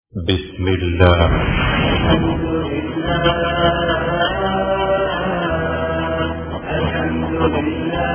بسم الله الحمد لله الحمد لله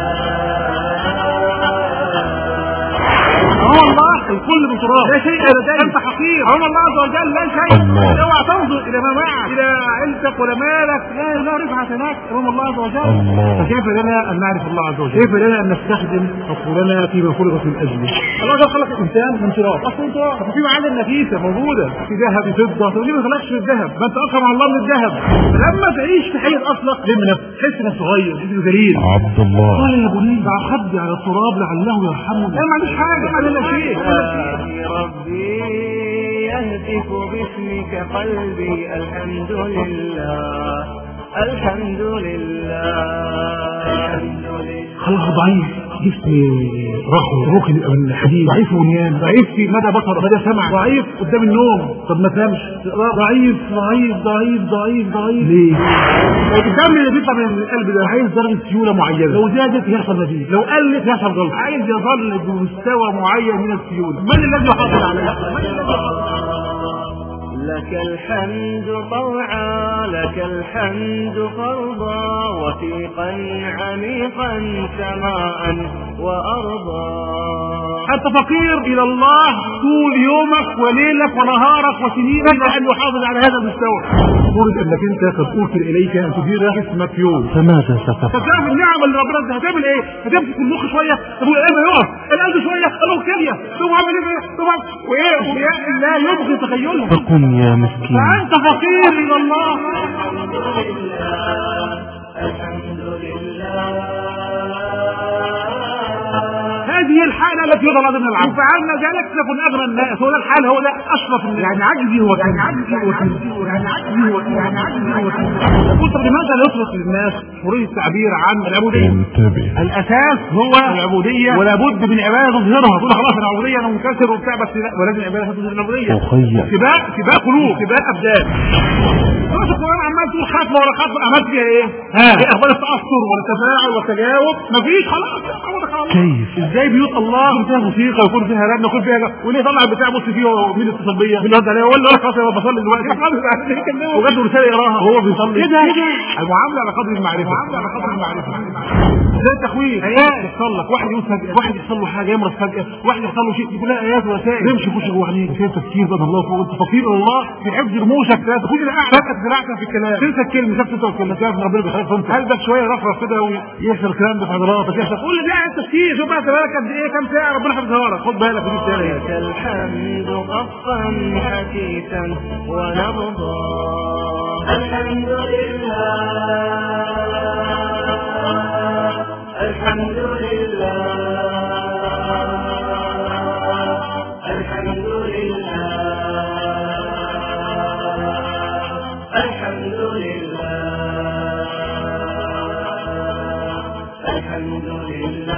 هو الله الكل بتراب لا شيء لديه انت حقير هو الله عز وجل لا شيء الله. اوعى تنظر الى ما معك الى عيلتك ولا مالك لا لا رفعت هناك امام الله عز وجل الله. فكيف لنا ان نعرف الله عز وجل كيف لنا ان نستخدم عقولنا فيما خلقت من اجله الله عز وجل خلق الانسان من تراب اصلا تراب طب في معادن نفيسه موجوده في ذهب في فضه طب ليه ما خلقش في الذهب ما انت اكرم على الله من الذهب لما تعيش في حي اصلك لم نفسك تحس انك صغير تحس انك ذليل عبد الله قال يا بني دع خدي على التراب لعله يرحمني انا ما عنديش حاجه انا لا شيء ولا شيء يا ربي يهتف باسمك قلبي الحمد لله الحمد لله الحمد لله خلق ضعيف جسم رخو ممكن يبقى من حديد ضعيف بنيان ضعيف في مدى بصر مدى سمع ضعيف قدام النوم طب ما تنامش ضعيف ضعيف ضعيف ضعيف ضعيف ليه؟ الدم اللي بيطلع من القلب ده عايز درجه سيوله معينه لو زادت يحصل نزيف لو قلت يحصل غلط عايز يظل بمستوى معين من السيوله من الذي يحافظ عليه؟ من الذي يحافظ لك الحمد طوعا لك الحمد فرضا وثيقا عميقا سماء وأرضا أنت فقير إلى الله طول يومك وليلك ونهارك وسنينك إلى أن يحافظ على هذا المستوى. فرض أنك أنت قد أوكل إليك أن تدير جسمك يوم. فماذا ستفعل فتعرف النعم اللي ربنا اداها هتعمل ايه؟ هتمسك المخ شويه طب القلب يقف القلب شويه طب الكليه طب عامل ايه طب وايه ويا لا يبغي تخيلها فقم يا مسكين فانت فقير الى الله الحمد لله هذه الحالة التي يضع من العبد فعلنا ذلك نكون أغنى الناس هو ده الحال هو ده أشرف الناس يعني عجزي هو يعني عجزي هو يعني عجزي هو يعني عجزي هو قلت طب لماذا لا يترك للناس حرية التعبير عن العبودية؟ انتبه الاساس هو العبوديه ولا بد من عباده تظهرها تقول خلاص انا عبوديه انا منكسر وبتاع بس لا ولازم عباده تظهر العبوديه أخي. سباق سباق قلوب سباق ابدان خلاص القران عمال تقول خطوه ورا خطوه عملت فيها ايه؟ ها ايه اخبار التاثر والتفاعل والتجاوب مفيش خلاص هو ده خلاص كيف؟ ازاي بيوت الله يكون فيها موسيقى ويكون فيها رنه ويكون فيها وليه طلع البتاع بص فيه مين اتصل بيا مين رد عليا ولا انا خلاص انا بصلي دلوقتي خلاص وجات له رساله يقراها وهو بيصلي كده المعامله على قدر المعرفه المعامله على قدر المعرفه زي التخويف ايات يحصل لك واحد يموت فجاه واحد يحصل له حاجه يمرض فجاه واحد يحصل له شيء يقول لها ايات ورسائل يمشي يخش جوه عينيك فين تفكير بدل الله فوق انت فقير الى الله في حفظ رموشك لا تكون الى اعلى فجاه زرعتك في الكلام تنسى الكلمه شفت انت الكلمه شايف ان ربنا بيخاف انت قلبك شويه يرفرف كده ويحصل الكلام ده في عضلاتك يحصل كل ده التفكير شوف بقى بالك قد ايه كام ساعه ربنا حافظها لك خد بالك ودي الثانيه لك الحمد غفا حثيثا ونبضا الحمد لله الحمد لله الحمد لله الحمد لله الحمد لله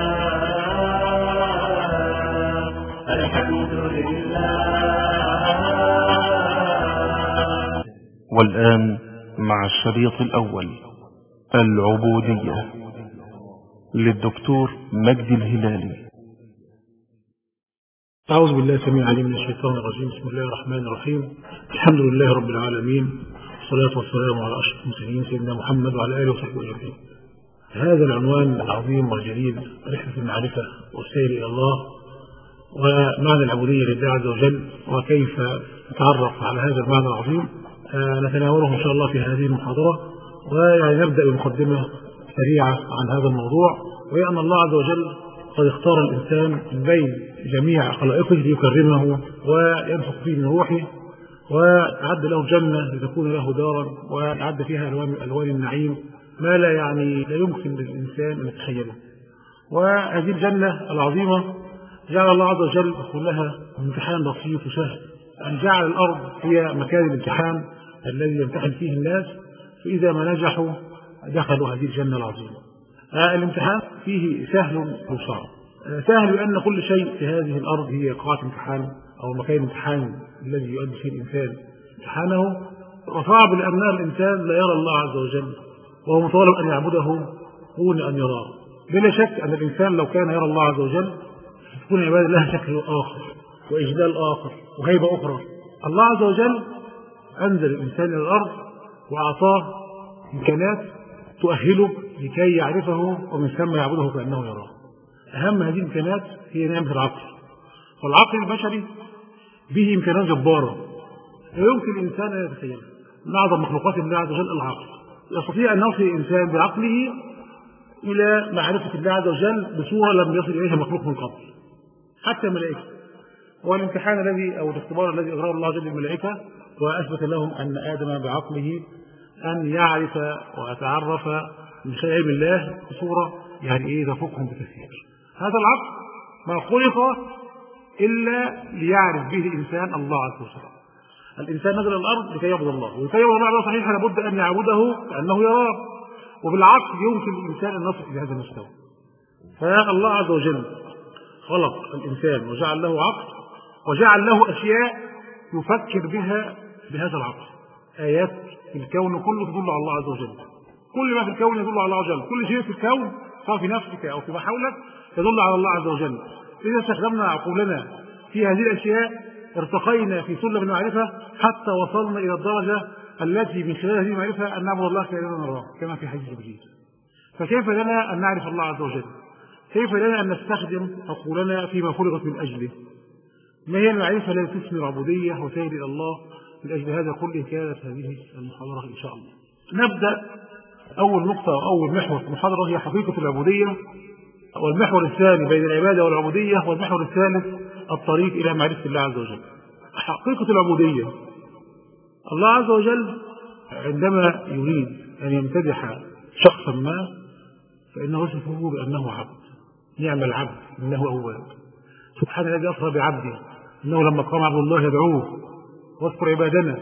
الحمد لله والآن مع الشريط الأول العبودية للدكتور مجدي الهلالي أعوذ بالله السميع العليم من الشيطان الرجيم بسم الله الرحمن الرحيم الحمد لله رب العالمين والصلاة والسلام على أشرف المرسلين سيدنا محمد وعلى آله وصحبه أجمعين هذا العنوان العظيم والجليل رحلة المعرفة والسير إلى الله ومعنى العبودية لله عز وجل وكيف نتعرف على هذا المعنى العظيم آه، نتناوله إن شاء الله في هذه المحاضرة ويعني نبدأ بمقدمة سريعة عن هذا الموضوع وهي أن الله عز وجل قد اختار الإنسان من بين جميع خلائقه ليكرمه وينفخ فيه من روحه وأعد له جنة لتكون له دارا وأعد فيها ألوان من ألوان النعيم ما لا يعني لا يمكن للإنسان أن يتخيله وهذه الجنة العظيمة جعل الله عز وجل لها امتحان بسيط وسهل أن جعل الأرض هي مكان الامتحان الذي يمتحن فيه الناس فإذا ما نجحوا دخلوا هذه الجنة العظيمة آه الامتحان فيه سهل وصعب آه سهل لأن كل شيء في هذه الأرض هي قاعة امتحان أو مكان الامتحان الذي يؤدي فيه الإنسان امتحانه وصعب لأن الإنسان لا يرى الله عز وجل وهو مطالب أن يعبده دون أن يراه بلا شك أن الإنسان لو كان يرى الله عز وجل تكون العبادة لها شكل آخر وإجلال آخر وهيبة أخرى الله عز وجل أنزل الإنسان إلى الأرض وأعطاه إمكانات تؤهله لكي يعرفه ومن ثم يعبده كأنه يراه أهم هذه الإمكانات هي نعمة العقل والعقل البشري به إمكانات جبارة لا يمكن الإنسان أن يتخيلها من أعظم مخلوقات الله عز وجل العقل يستطيع أن يصل الإنسان بعقله إلى معرفة الله عز وجل بصورة لم يصل إليها مخلوق من قبل حتى الملائكة والامتحان الذي أو الاختبار الذي أجراه الله جل الملائكة وأثبت لهم أن آدم بعقله أن يعرف ويتعرف من خلال علم الله بصورة يعني إيه تفوقهم بكثير هذا العقل ما خلق إلا ليعرف به الإنسان الله عز وجل الإنسان نزل الأرض لكي يعبد الله ولكي يعبد الله صحيح لابد أن يعبده كأنه يراه وبالعكس يمكن للإنسان أن يصل إلى هذا المستوى فالله عز وجل خلق الإنسان وجعل له عقل وجعل له أشياء يفكر بها بهذا العقل آيات في الكون كله تدل على الله عز وجل كل ما في الكون يدل على الله عز وجل كل شيء في الكون سواء في نفسك أو فيما حولك يدل على الله عز وجل إذا استخدمنا عقولنا في هذه الأشياء ارتقينا في سلم المعرفة حتى وصلنا إلى الدرجة التي من خلال هذه المعرفة أن نعبد الله كأننا نراه كما في حديث جبريل فكيف لنا أن نعرف الله عز وجل كيف لنا أن نستخدم عقولنا فيما فرغت من أجله ما هي المعرفة التي تثمر عبودية وسير إلى الله من أجل هذا كله كانت هذه المحاضرة إن شاء الله نبدأ أول نقطة وأول محور في المحاضرة هي حقيقة العبودية والمحور الثاني بين العبادة والعبودية والمحور الثالث الطريق إلى معرفة الله عز وجل حقيقة العبودية الله عز وجل عندما يريد أن يمتدح شخصا ما فإنه يصفه بأنه عبد نعم العبد إنه أواب سبحان الذي أسرى بعبده إنه لما قام عبد الله يدعوه واذكر عبادنا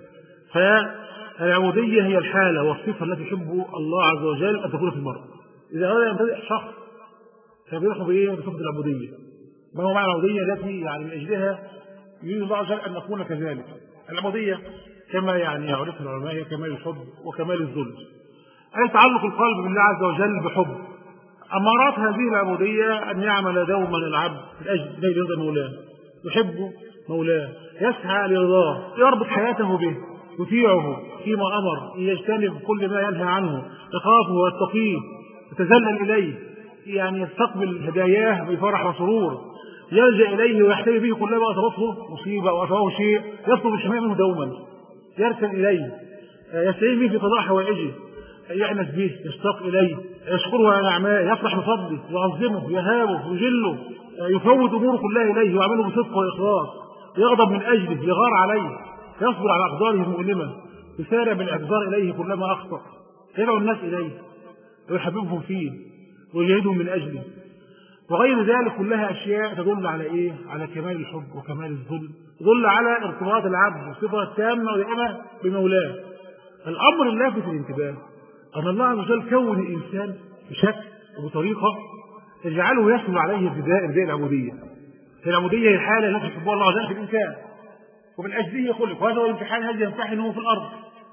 فالعبودية هي الحالة والصفة التي يحب الله عز وجل أن تكون في المرء إذا أراد أن يمتدح شخص فبيروح بإيه؟ بصفة العبودية ما هو معنى العبودية التي يعني من أجلها يريد الله عز وجل أن نكون كذلك العبودية كما يعني يعرفها العلماء هي كمال الحب وكمال الذل أي تعلق القلب بالله عز وجل بحب أمارات هذه العبودية أن يعمل دوما العبد من أجل نيل رضا مولاه يحب مولاه يسعى لرضاه يربط حياته به يطيعه فيما أمر يجتنب كل ما ينهى عنه يخافه ويتقيه يتذلل إليه يعني يستقبل هداياه بفرح وسرور يلجأ إليه ويحتمي به كلما أصابته مصيبة أو أصابه شيء يطلب الشفاء منه دوما يرسل إليه يستعين به في قضاء حوائجه يأنس به يشتاق إليه يشكره على أعماله يفرح بفضله يعظمه يهابه يجله يفوض أموره كلها إليه ويعمله بصدق وإخلاص يغضب من أجله يغار عليه يصبر على أقداره المؤلمة يسارع بالإعتذار إليه كلما أخطأ يدعو الناس إليه ويحببهم فيه ويجاهدهم من أجله وغير ذلك كلها أشياء تدل على إيه؟ على كمال الحب وكمال الذل تدل على ارتباط العبد بصفة تامة ودائمة بمولاه الأمر اللافت الانتباه أن الله عز وجل كون الإنسان بشكل وبطريقة تجعله يسهل عليه ابتداء ابتداء العبودية العبودية هي الحالة التي يحبها الله عز وجل في الإنسان ومن أجله خلق وهذا هو الامتحان الذي يمتحنه في الأرض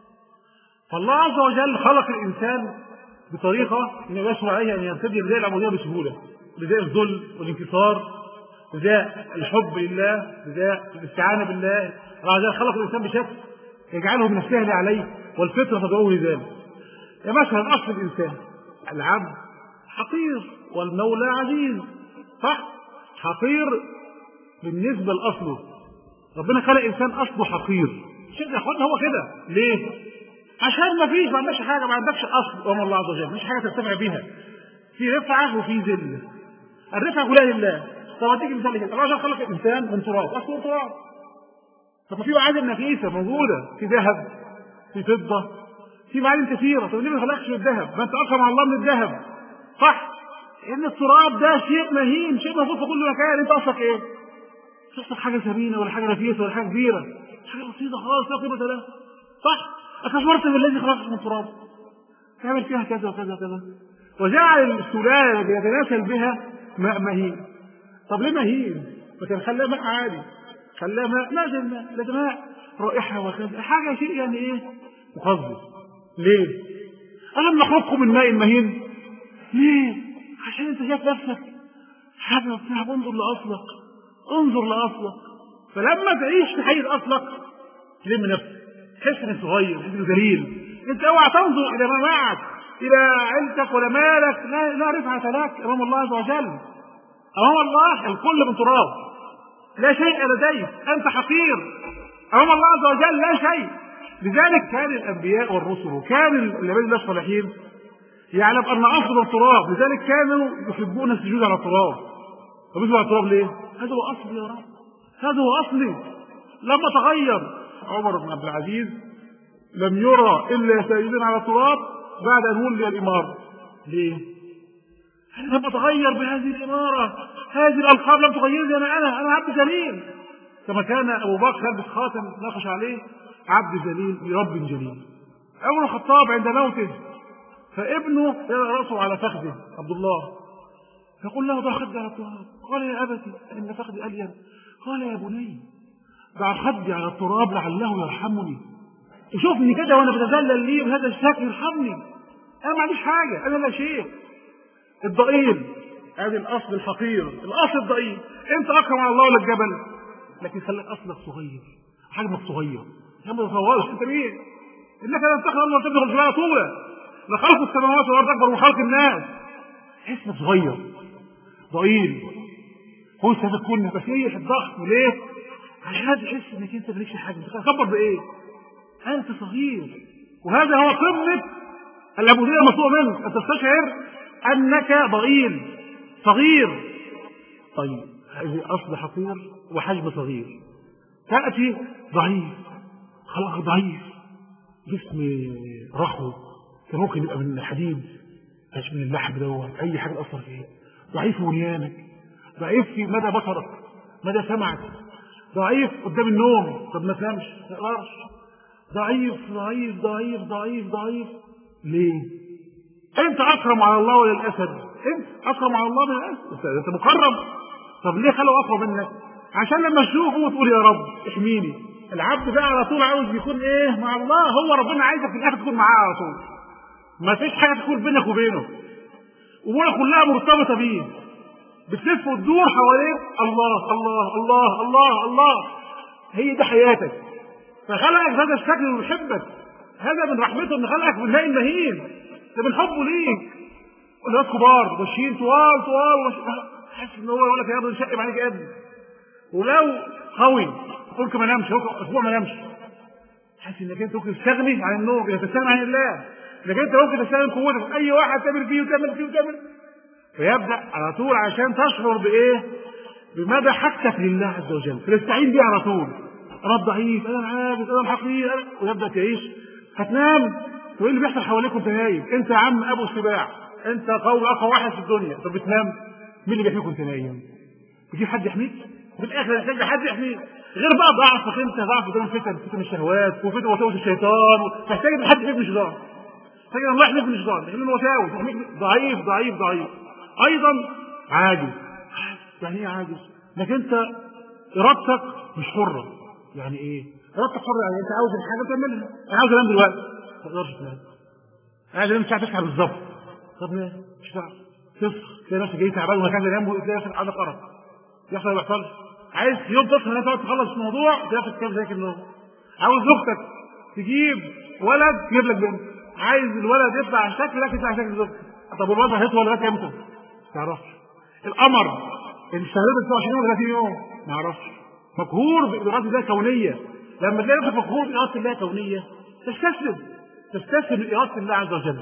فالله عز وجل خلق الإنسان بطريقة أنه يسهل عليه أن يرتدي ابتداء العبودية بسهولة ابتداء الذل والانكسار ابتداء الحب لله ابتداء الاستعانة بالله الله عز وجل خلق الإنسان بشكل يجعله من السهل عليه والفطرة تدعوه لذلك مثلا أصل الإنسان العبد حقير والمولى عزيز صح حقير بالنسبة لأصله ربنا خلق إنسان أصله حقير شيء يا اخوانا هو كده ليه؟ عشان ما فيش ما عندكش حاجة ما عندكش أصل أمر الله عز وجل مش حاجة ترتفع بيها في رفعة وفي ذلة الرفعة كلها لله طب أديك مثال كده الله عز وجل خلق الإنسان من تراب أصله تراب طب في معادن نفيسة موجودة في ذهب في فضة في معادن كثيرة طب ليه ما خلقش الذهب؟ ما أنت أكثر مع الله من الذهب صح؟ إن التراب ده شيء مهين شيء موجود في كل مكان أنت أصلك إيه؟ تحصل حاجة ثمينة ولا حاجة نفيسة ولا حاجة كبيرة حاجة بسيطة خالص لا قيمة لها صح؟ أكفرت بالذي خلقك من التراب تعمل فيها كذا وكذا وكذا وجعل السلالة التي يتناسل بها ماء مهين طب ليه مهين؟ فكان خلاه ماء عادي خلاه ماء ما زي الماء لكن ماء رائحة وكذا حاجة شيء يعني إيه؟ مقزز ليه؟ ألم نخلقكم من ماء مهين؟ ليه؟ عشان أنت شايف نفسك حاجة بتاع انظر لأصلك انظر لأصلك فلما تعيش في حيز اصلك تلم نفسك تحس انك صغير انك ذليل انت اوعى تنظر الى ما معك الى عيلتك ولا مالك لا لا رفعه لك امام الله عز وجل امام الله الكل من تراب لا شيء لديك انت حقير امام الله عز وجل لا شيء لذلك كان الانبياء والرسل وكان النبي الله الصالحين يعلم ان افضل التراب لذلك كانوا يحبون السجود على التراب طب يسجدوا على التراب ليه؟ هذا هو اصلي يا رب هذا هو اصلي لما تغير عمر بن عبد العزيز لم يرى الا ساجدا على التراب بعد ان ولي الاماره ليه؟ لما تغير بهذه الاماره هذه الالقاب لم تغيرني انا انا انا عبد جليل كما كان ابو بكر يلبس خاتم ناقش عليه عبد جليل لرب جليل عمر الخطاب عند موته فابنه يضع راسه على فخذه عبد الله يقول له ضع خدي على التراب قال يا ابتي ان فخذي الين قال يا بني ضع خدي على التراب لعله يرحمني يشوفني كده وانا بتذلل ليه بهذا الشكل يرحمني انا ما عنديش حاجه انا لا شيء الضئيل ادي الاصل الحقير الاصل الضئيل انت اكرم على الله ولا الجبل لكن خليك اصلك صغير حجمك صغير يا ما تصورش انت مين انك لن تخلق الله تبلغ الجبال طولا لخلق السماوات والارض اكبر من خلق الناس اسمك صغير ضئيل هو تكون بس هي في الضخم ليه؟ عشان تحس انك انت مالكش حاجه تكبر بايه؟ انت صغير وهذا هو قمه العبوديه المطلوبه منك ان تستشعر انك ضئيل صغير طيب هذه اصل حقير وحجم صغير تاتي ضعيف خلقك ضعيف جسم رخو كان ممكن يبقى من الحديد مش من اللحم دوت اي حاجه تاثر فيه ضعيف في بنيانك ضعيف في مدى بصرك مدى سمعك ضعيف قدام النوم طب ما تنامش ما تقدرش ضعيف ضعيف ضعيف ضعيف ضعيف ليه؟ انت اكرم على الله ولا الاسد؟ انت اكرم على الله من الاسد انت مكرم طب ليه خلوا اقوى منك؟ عشان لما تشوفه تقول يا رب احميني العبد بقى على طول عاوز يكون ايه مع الله هو ربنا عايزك في الاخر تكون معاه على طول ما فيش حاجه تكون بينك وبينه امورك كلها مرتبطه بيه بتلف وتدور حوالين الله الله الله الله الله هي دي حياتك فخلقك بهذا الشكل ويحبك هذا من رحمته ان خلقك من ماء مهين ده من حبه ليك ولاد كبار ماشيين طوال طوال وماشي- حاسس ان هو يقول لك يا ابني نشقب عليك يا ابني ولو قوي ممكن ما نامش هو اسبوع ما نامش حاسس انك انت ممكن تستغني عن النوم انك تستغني عن الله انك انت ممكن تستخدم قوتك اي واحد تعمل فيه وتعمل فيه وتعمل فيبدا على طول عشان تشعر بايه؟ بمدى حاجتك لله عز وجل فنستعين بيه على طول انا ضعيف انا العاجز انا الحقير أنا... ويبدا تعيش هتنام وايه اللي بيحصل حواليك وانت نايم؟ انت يا عم ابو السباع انت قوي اقوى واحد في الدنيا طب بتنام مين اللي بيحميك وانت نايم؟ بتجيب حد يحميك؟ في الاخر محتاج حد يحميك غير بقى ضعفك انت ضعف قدام الفتن فتن الشهوات وفتن وساوس الشيطان محتاج ان حد يحميك من الشيطان محتاج ان الله يحميك من الشيطان يحميك من الوساوس يحميك من- ضعيف ضعيف ضعيف ايضا عاجز يعني ايه عاجز؟ انك انت ارادتك مش حره يعني ايه؟ ارادتك حره يعني انت عاوز الحاجه تعملها انا عاوز انام دلوقتي ما تقدرش تنام عايز انام الساعه 9 بالظبط طب نام مش هتعرف تصحى تلاقي نفسك جاي تعبان ومكان جنبه تلاقي نفسك عندك ارق يحصل ولا ما يحصلش عايز يوم تصحى انت تقعد تخلص الموضوع تلاقي نفسك كام زي النوم عاوز اختك تجيب ولد تجيب لك بنت عايز الولد يطلع على شكلك يطلع على شكل زوجتك طب الولد هيطول لغايه امتى؟ ما تعرفش القمر الشهرين 29 يوم 30 يوم ما اعرفش مقهور باراده الله كونيه لما تلاقي نفسك مقهور باراده الله كونيه تستسلم تستسلم لاراده الله عز وجل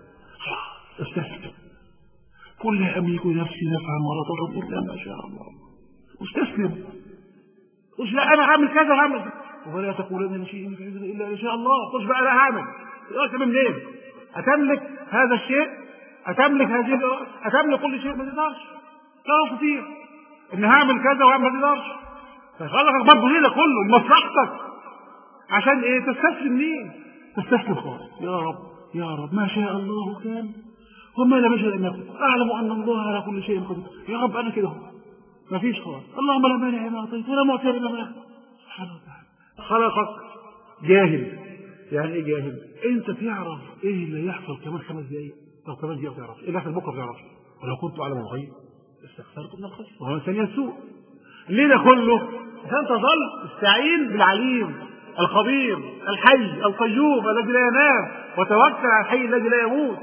استسلم قل لا املك لنفسي نفعا ولا ضرا الا ما شاء الله واستسلم قلش لا انا هعمل كذا هعمل كذا. ولا تقولن لشيء في علم الا ان شاء الله قلش بقى لا هعمل يقول لك منين اتملك هذا الشيء اتملك هذه الإرادة؟ اتملك كل شيء ما تقدرش لا استطيع ان هعمل كذا وهعمل ما تقدرش فخلقك برضه ليه ده كله لمصلحتك عشان ايه تستسلم ليه تستسلم خالص يا رب يا رب ما شاء الله كان وما لم يشاء لم يكن اعلم ان الله على كل شيء قدير يا رب انا كده ما فيش خالص اللهم لا مانع لما اعطيت ولا معطي لما منعت سبحانه وتعالى خلقك جاهل يعني ايه جاهل انت تعرف ايه اللي يحصل كمان خمس دقايق او كمان دقيقه ما تعرفش ايه اللي يحصل بكره ما تعرفش ولو كنت اعلم الغيب استغفرت من الخير وهو انسان يسوء ليه ده كله عشان تظل استعين بالعليم الخبير الحي القيوم الذي لا ينام وتوكل على الحي الذي لا يموت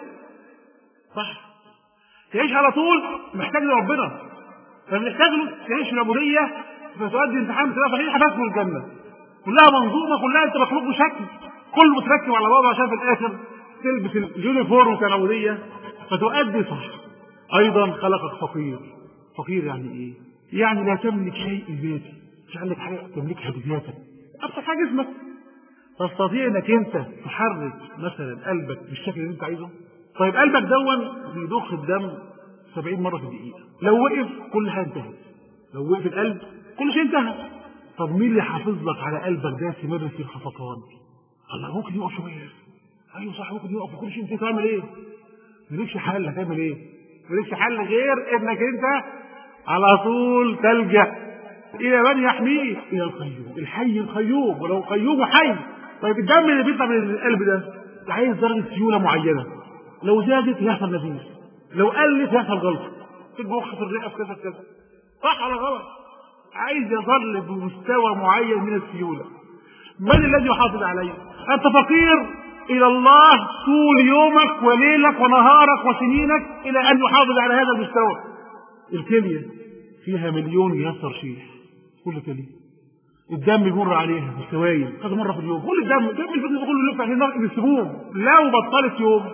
صح تعيش على طول محتاج لربنا فمحتاج له تعيش في العبوديه فتؤدي امتحان بطريقه صحيحه تدخل الجنه كلها منظومه كلها انت مخلوق بشكل كله متركب على بعضه عشان في الاخر تلبس اليونيفورم بتاع العبوديه فتؤدي صح ايضا خلقك فقير فقير يعني ايه؟ يعني لا تملك شيء ذاتي مش عندك حاجه تملكها بذاتك ابسط حاجه اسمك تستطيع انك انت تحرك مثلا قلبك بالشكل اللي انت عايزه طيب قلبك دون بيضخ الدم 70 مره في الدقيقه لو وقف كل حاجه انتهت لو وقف القلب كل شيء انتهى طب مين اللي حافظ لك على قلبك ده يستمر في الخفقان الله ممكن يقف شويه ايوه صح ممكن يقف وكل شيء انت تعمل ايه مالكش حل هتعمل ايه مالكش حل غير انك انت على طول تلجا الى من يحميه الى القيوم الحي القيوم ولو قيوم حي طيب الدم اللي بيطلع من القلب ده عايز درجه سيوله معينه لو زادت يحصل نزيف لو قلت يحصل غلط في المخ في الرئه في كذا كذا صح ولا غلط عايز يظل بمستوى معين من السيوله من الذي يحافظ عليه انت فقير الى الله طول يومك وليلك ونهارك وسنينك الى ان يحافظ على هذا المستوى الكليه فيها مليون جهاز ترشيح كل كليه الدم بيمر عليها بالسوائل كذا مره في اليوم كل الدم الدم الجسم كله يلف عشان ينقي السموم لو بطلت يوم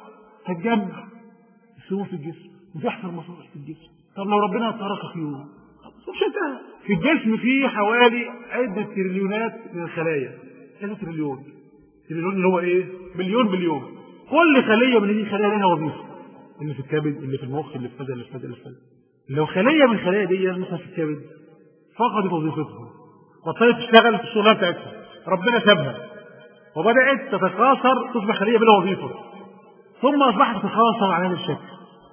هتجمع السموم في الجسم وتحصل مصائب في الجسم طب لو ربنا تركك يوم مش انتهى في الجسم فيه حوالي عدة تريليونات من الخلايا كذا تريليون تريليون اللي هو ايه مليون بليون كل خلية من هذه الخلايا لها وظيفة اللي في الكبد اللي في المخ اللي في كذا اللي في كذا اللي في كذا لو خلية من الخلايا دي مثلا في الكبد فقدت وظيفتها بطلت تشتغل في الشغلانه بتاعتها ربنا سابها وبدات تتكاثر تصبح خليه بلا وظيفه ثم اصبحت تتكاثر على هذا الشكل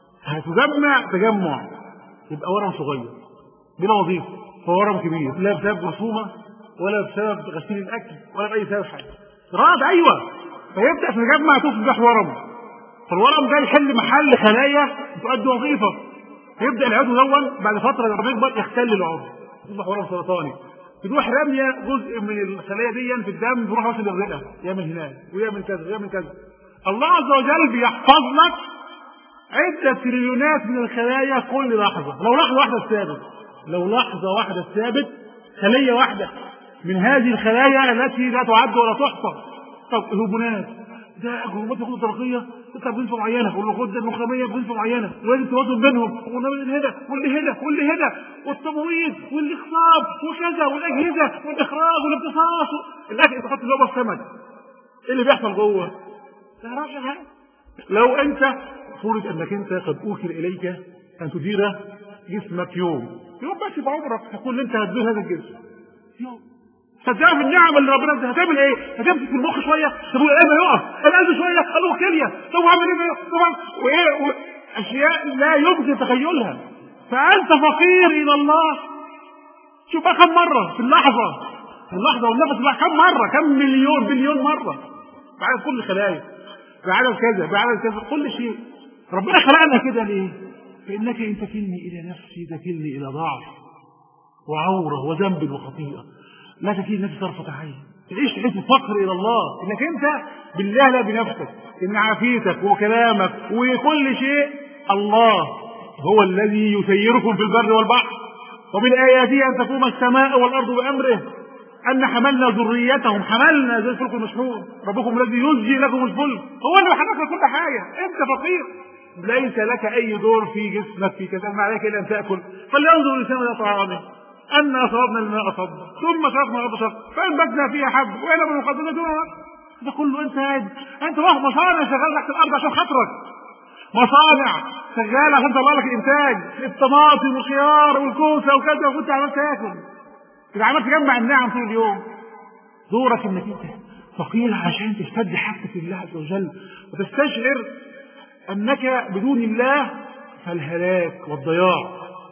هتجمع تجمع يبقى ورم صغير بلا وظيفه فورم كبير لا بسبب رسومه ولا بسبب غسيل الاكل ولا باي سبب حاجه راد ايوه فيبدا تتجمع تصبح ورم فالورم ده يحل محل خلايا تؤدي وظيفه فيبدا العضو دون بعد فتره لما يكبر يختل العضو يصبح ورم سرطاني تروح راميه جزء من الخلايا دي في الدم تروح واصل للرئه يعمل هناك ويعمل كذا ويعمل كذا الله عز وجل بيحفظ لك عدة تريليونات من الخلايا كل لحظة لو لحظة واحدة ثابت لو لحظة واحدة ثابت خلية واحدة من هذه الخلايا التي لا تعد ولا تحصى طب الهرمونات ده هرمونات الغدة الدرقية تطلع بنسبة معينة والغدة النخامية بنسبة معينة ولازم توازن بينهم والنبي هنا واللي هنا واللي هنا والتمويض والاخصاب وكذا والاجهزة والاخراج والامتصاص الاكل انت تحط جوه السمك ايه اللي بيحصل جوه؟ ما تعرفش حاجة لو انت فرض انك انت قد اوكل اليك ان تدير جسمك يوم يوم بس في عمرك تكون انت هتدير هذا الجسم يوم فتعرف النعم اللي ربنا انت هتعمل ايه؟ هتمسك في المخ شويه طب القلب يقف القلب شويه القلب كليه طب هعمل ايه طبعا وايه و... اشياء لا يمكن تخيلها فانت فقير الى الله شوف بقى كم مره في اللحظه في اللحظه والنفس بقى كم مره كم مليون بليون مره بعدد كل خلايا بعدد كذا بعدد كذا كل شيء ربنا خلقنا كده ليه؟ فانك ان تكلني الى نفسي تكلني الى ضعف وعوره وذنب وخطيئه لا تكيل نفسك طرفة عين تعيش تحس الفقر الى الله انك انت بالله لا بنفسك ان عافيتك وكلامك وكل شيء الله هو الذي يسيركم في البر والبحر ومن اياته ان تقوم السماء والارض بامره ان حملنا ذريتهم حملنا زي الفلك المشحون ربكم الذي يزجي لكم الفلك هو اللي حرك لك كل حاجه انت فقير ليس لك اي دور في جسمك في كذا ما عليك الا ان تاكل فلينظر الانسان الى طعامه أنا صببنا الماء صبا ثم شرقنا الأرض شرقا فأنبتنا فيها حب وعنب وقدمنا دون ده كله أنت قاعد أنت رايح مصانع شغال تحت الأرض عشان خاطرك مصانع شغال عشان تطلع لك الإنتاج الطماطم والخيار والكوسة وكذا وكنت عمال تاكل إذا عمال تجمع النعم طول اليوم دورك إنك أنت فقير عشان تستد حاجتك لله عز وجل وتستشعر أنك بدون الله فالهلاك والضياع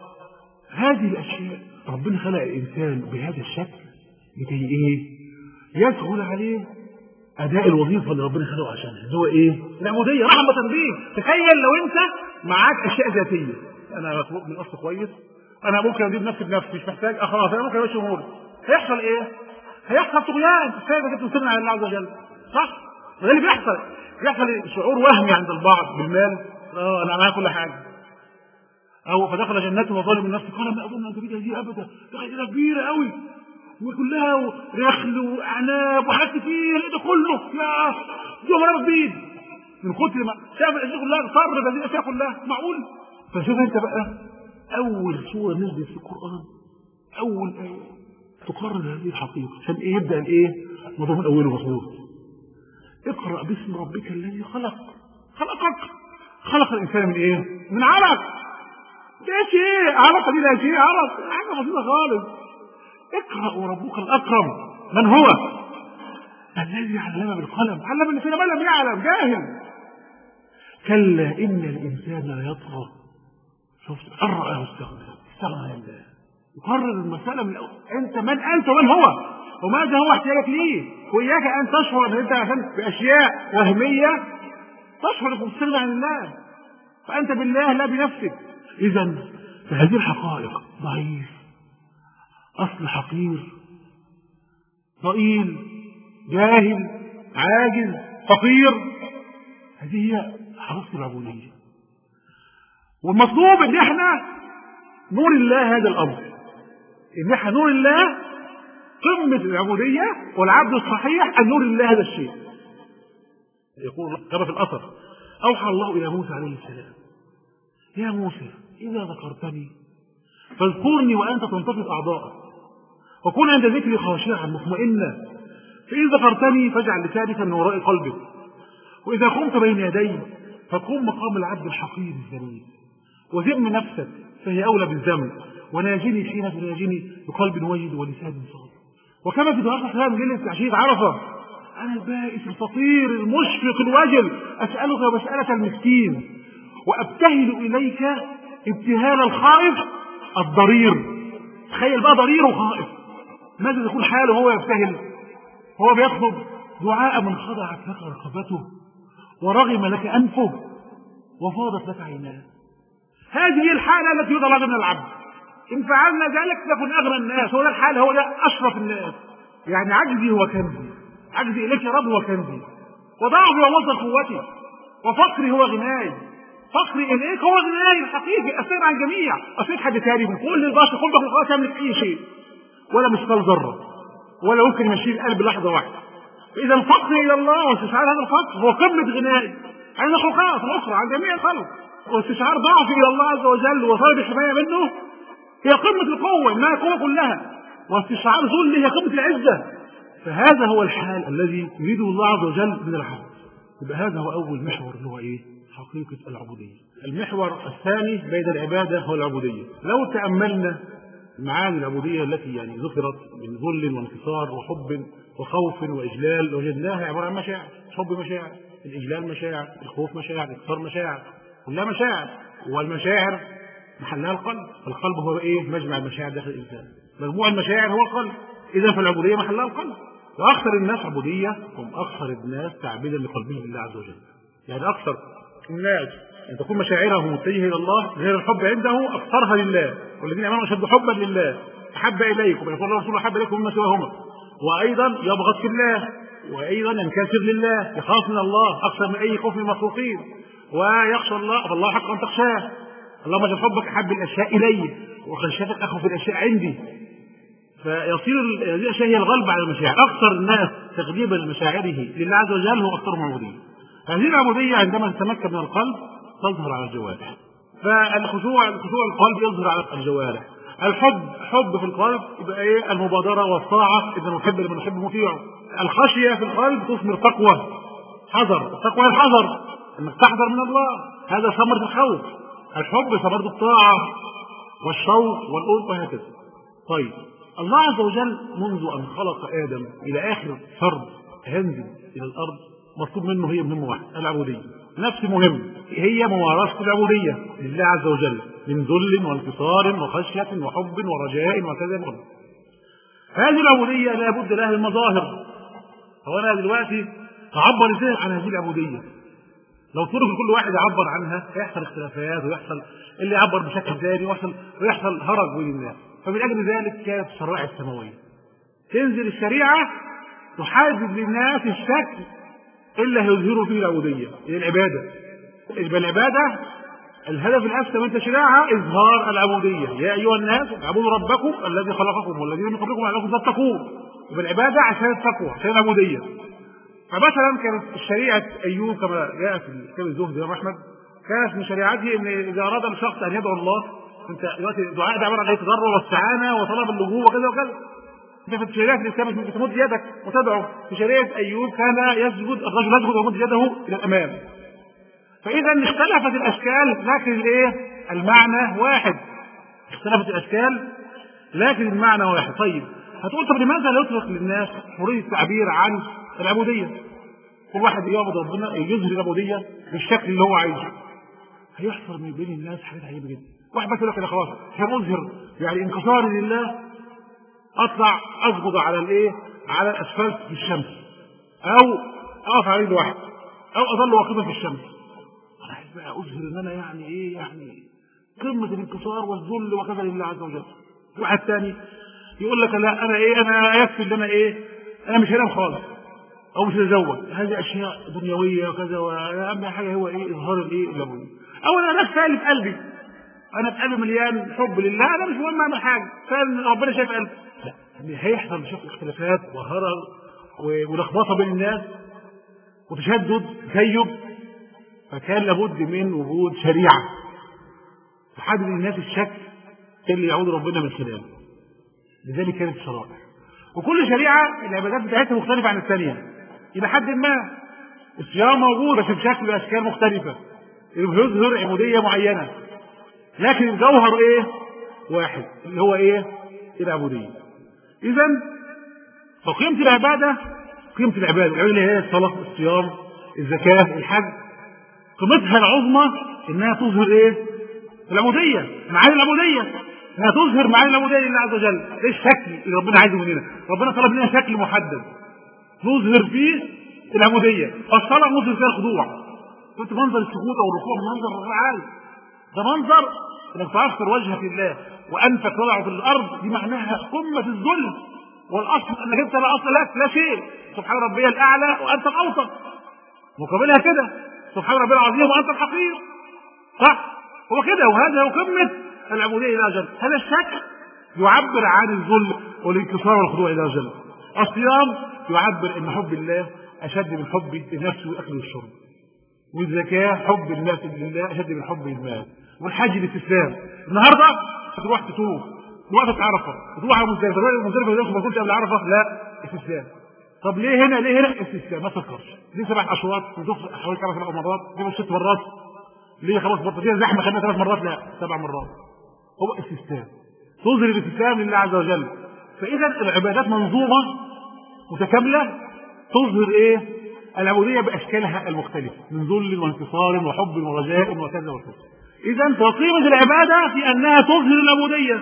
هذه الأشياء ربنا خلق الإنسان بهذا الشكل لكي إيه؟ يسهل عليه أداء الوظيفة اللي ربنا خلقه عشانها اللي هو إيه؟ العبودية رحمة بيك تخيل لو أنت معاك أشياء ذاتية أنا مخلوق من أصل كويس انا ممكن ادير نفسي بنفسي مش محتاج اه خلاص انا ممكن امشي اموري هيحصل ايه؟ هيحصل طغيان السيد انت بتثني على الله عز وجل صح؟ وده اللي بيحصل بيحصل إيه؟ شعور وهمي عند البعض بالمال اه انا معايا كل حاجه او فدخل جنته وظالم النفس قال ما اظن ان تبيد هذه ابدا ده غيره كبيره قوي وكلها رخل واعناب وحاجات كتير ايه ده كله يا دي مرة بيد من كتر ما شاف الاشياء كلها صر هذه الاشياء كلها معقول فشوف انت بقى اول سوره نزلت في القران اول ايه تقرر هذه الحقيقه عشان ايه يبدا الايه الموضوع من اوله مظبوط اقرا باسم ربك الذي خلق خلقك خلق الانسان من ايه من علق ده شيء علق دي ده شيء علق حاجه بسيطه خالص اقرا وربك الاكرم من هو الذي علم بالقلم علم الانسان ما لم يعلم جاهل كلا ان الانسان ليطغى شفت ان راه استغنى استغنى عن الله يقرر المساله من الأول. انت من انت ومن هو وماذا هو احتياجك ليه واياك ان تشعر ان انت عشان باشياء وهميه تشعر انك مستغنى عن الله فانت بالله لا بنفسك اذا فهذه الحقائق ضعيف اصل حقير ضئيل جاهل عاجز فقير هذه هي حقيقه العبوديه والمطلوب ان احنا نور الله هذا الامر ان احنا نور الله قمه العبوديه والعبد الصحيح ان نور الله هذا الشيء يقول كما في الاثر اوحى الله الى موسى عليه السلام يا موسى اذا ذكرتني فاذكرني وانت تنتفض اعضاءك وكن عند ذكري خاشعا مطمئنا فان ذكرتني فاجعل لسانك من وراء قلبك واذا قمت بين يدي فقم مقام العبد الحقير الذليل وذم نفسك فهي اولى بالذنب وناجني حين تناجني بقلب وجد ولسان صادق وكما في دعاء السلام ليله عشيه عرفه انا البائس الفقير المشفق الوجل اسالك مساله المسكين وابتهل اليك ابتهال الخائف الضرير تخيل بقى ضرير وخائف ماذا تكون حاله وهو يبتهل هو بيطلب دعاء من خضعت لك رقبته ورغم لك انفه وفاضت لك عيناه هذه الحالة التي يرضى من العبد إن فعلنا ذلك نكون أغنى الناس هو ده الحال هو ده أشرف الناس يعني عجزي هو كنزي عجزي إليك يا رب هو كنزي وضعفي هو مصدر قوتي وفقري هو غناي فقري إليك هو غناي الحقيقي أستغنى عن الجميع أصير حد تاني من كل البشر كل مخلوقات يملك أي شيء ولا مثقال ذرة ولا ممكن يمشي القلب لحظة واحدة فإذا الفقر إلى الله واستشعار هذا الفقر هو قمة غنائي عن المخلوقات الأخرى عن جميع الخلق واستشعار ضعفي الى الله عز وجل وطلب الحمايه منه هي قمه القوه انها القوه كلها واستشعار ذله هي قمه العزه فهذا هو الحال الذي يريده الله عز وجل من العبد يبقى هذا هو اول محور اللي هو ايه؟ حقيقه العبوديه. المحور الثاني بين العباده هو العبوديه. لو تاملنا معاني العبوديه التي يعني ذكرت من ذل وانكسار وحب وخوف واجلال وجدناها عباره عن مشاعر، حب مشاعر، الاجلال مشاعر، الخوف مشاعر، الانكسار مشاعر، كلها مشاعر والمشاعر محلها القلب القلب هو ايه مجمع المشاعر داخل الانسان مجموع المشاعر هو القلب اذا فالعبوديه محلها القلب واكثر الناس عبوديه هم اكثر الناس تعبيدا لقلبهم لله عز وجل يعني اكثر الناس ان تكون مشاعرهم متجهه الى الله غير الحب عنده اكثرها لله والذين امنوا اشد حبا لله احب اليكم يقول الله رسول احب اليكم مما سواهما وايضا يبغض في الله وايضا ينكسر لله يخاف من الله اكثر من اي خوف من المخلوقين ويخشى الله فالله حق ان تخشاه اللهم اجعل حبك احب الاشياء الي وخشيتك اخوف الاشياء عندي فيصير هذه الاشياء هي الغلبه على المشاعر اكثر الناس تغليبا لمشاعره لله عز وجل هو اكثرهم عبوديه هذه العبوديه عندما تتمكن من القلب تظهر على الجوارح فالخشوع الخشوع القلب يظهر على الجوارح الحب حب في القلب يبقى ايه المبادره والطاعه اذا نحب لمن نحب مطيعه الخشيه في القلب تثمر تقوى حذر التقوى الحذر انك تحذر من الله هذا ثمرة الخوف الحب ثمرة الطاعة والشوق والأنس وهكذا طيب الله عز وجل منذ أن خلق آدم إلى آخر فرد هينزل إلى الأرض مطلوب منه هي مهمة واحدة العبودية نفس مهم هي ممارسة العبودية لله عز وجل من ذل وانتصار وخشية وحب ورجاء وكذا يقول هذه العبودية لا بد لها من مظاهر هو أنا دلوقتي أعبر إزاي عن هذه العبودية لو ترك كل واحد يعبر عنها هيحصل اختلافات ويحصل اللي يعبر بشكل ثاني ويحصل ويحصل هرج بين الناس فمن اجل ذلك كانت الشرائع السماويه تنزل الشريعه تحدد للناس الشكل اللي هيظهروا فيه العبوديه هي العباده يبقى العباده الهدف الاسمى من تشريعها اظهار العبوديه يا ايها الناس اعبدوا ربكم الذي خلقكم والذين من قبلكم لعلكم تتقون يبقى العباده عشان التقوى عشان العبوديه فمثلا كانت شريعه ايوب كما جاء في كتاب الزهد يا احمد كانت من شريعته ان اذا اراد الشخص ان يدعو الله انت دلوقتي الدعاء ده عباره عن ايه تضرع واستعانه وطلب اللجوء وكذا وكذا انت في شريعه الاسلام انك تمد يدك وتدعو في شريعه ايوب كان يسجد الرجل يسجد ويمد يده الى الامام فاذا اختلفت الاشكال لكن الايه المعنى واحد اختلفت الاشكال لكن المعنى واحد طيب هتقول طب لماذا لا يترك للناس حريه التعبير عن العبوديه كل واحد يعبد ربنا يظهر العبوديه بالشكل اللي هو عايزه هيحصل من بين الناس حاجات عجيبه جدا واحد بس يقول لك انا خلاص هنظهر يعني انكساري لله اطلع اسجد على الايه على الاسفلت في الشمس او اقف على رجل واحد او اظل واقفا في الشمس انا عايز بقى اظهر ان انا يعني ايه يعني قمه الانكسار والذل وكذا لله عز وجل واحد ثاني يقول لك لا انا ايه انا يكفي ان انا ايه انا مش هنام خالص او مش هتزوج هذه اشياء دنيويه وكذا واهم حاجه هو ايه اظهار الايه الابويه او انا نفسي اللي في قلبي انا في قلبي مليان حب لله انا مش مهم اعمل حاجه فعلا ربنا شايف قلبي لا يعني هيحصل شوف اختلافات وهرج ولخبطه بين الناس وتشدد تكيب فكان لابد من وجود شريعه تحدد للناس الشكل اللي يعود ربنا من خلاله لذلك كانت الشرائع وكل شريعه العبادات بتاعتها مختلفه عن الثانيه الى حد ما الصيام موجود بس بشكل واشكال مختلفه يظهر عبوديه معينه لكن الجوهر ايه واحد اللي هو ايه العبوديه اذا فقيمه العباده قيمه العباده العباده اللي هي الصلاه الصيام الزكاه الحج قيمتها العظمى انها تظهر ايه العبوديه معاني العبوديه انها تظهر معاني العبوديه لله عز وجل ايه الشكل اللي ربنا عايزه مننا ربنا طلب لنا شكل محدد نظهر فيه العبوديه الصلاه نظهر فيها الخضوع كنت منظر السجود او الركوع منظر عالي ده منظر انك تعصر وجهك لله وانفك تضع في الارض دي معناها قمه الذل والاصل انك انت لا اصل لك لا شيء سبحان ربي الاعلى وانت الاوسط مقابلها كده سبحان ربي العظيم وانت الحقير صح هو كده وهذا هو قمه العبوديه الى اجل هذا الشكل يعبر عن الذل والانكسار والخضوع الى اجل الصيام يعبر ان حب الله اشد من حب النفس والاكل والشرب والزكاه حب الناس لله اشد من حب المال والحج الاستسلام النهارده تروح تطوف وقفة عرفة وتروح على مزدلفة تروح مزدلفة ما كنتش قبل عرفة لا استسلام طب ليه هنا ليه هنا استسلام ما تفكرش ليه سبع اشواط وتطوف حوالي خمس سبع مرات ليه ست مرات ليه خلاص بطاطين زحمه خدنا ثلاث مرات لا سبع مرات هو استسلام تظهر الاستسلام لله عز وجل فاذا العبادات منظومه متكامله تظهر ايه العبوديه باشكالها المختلفه من ذل وانتصار وحب ورجاء وكذا وكذا اذا فقيمه العباده في انها تظهر العبوديه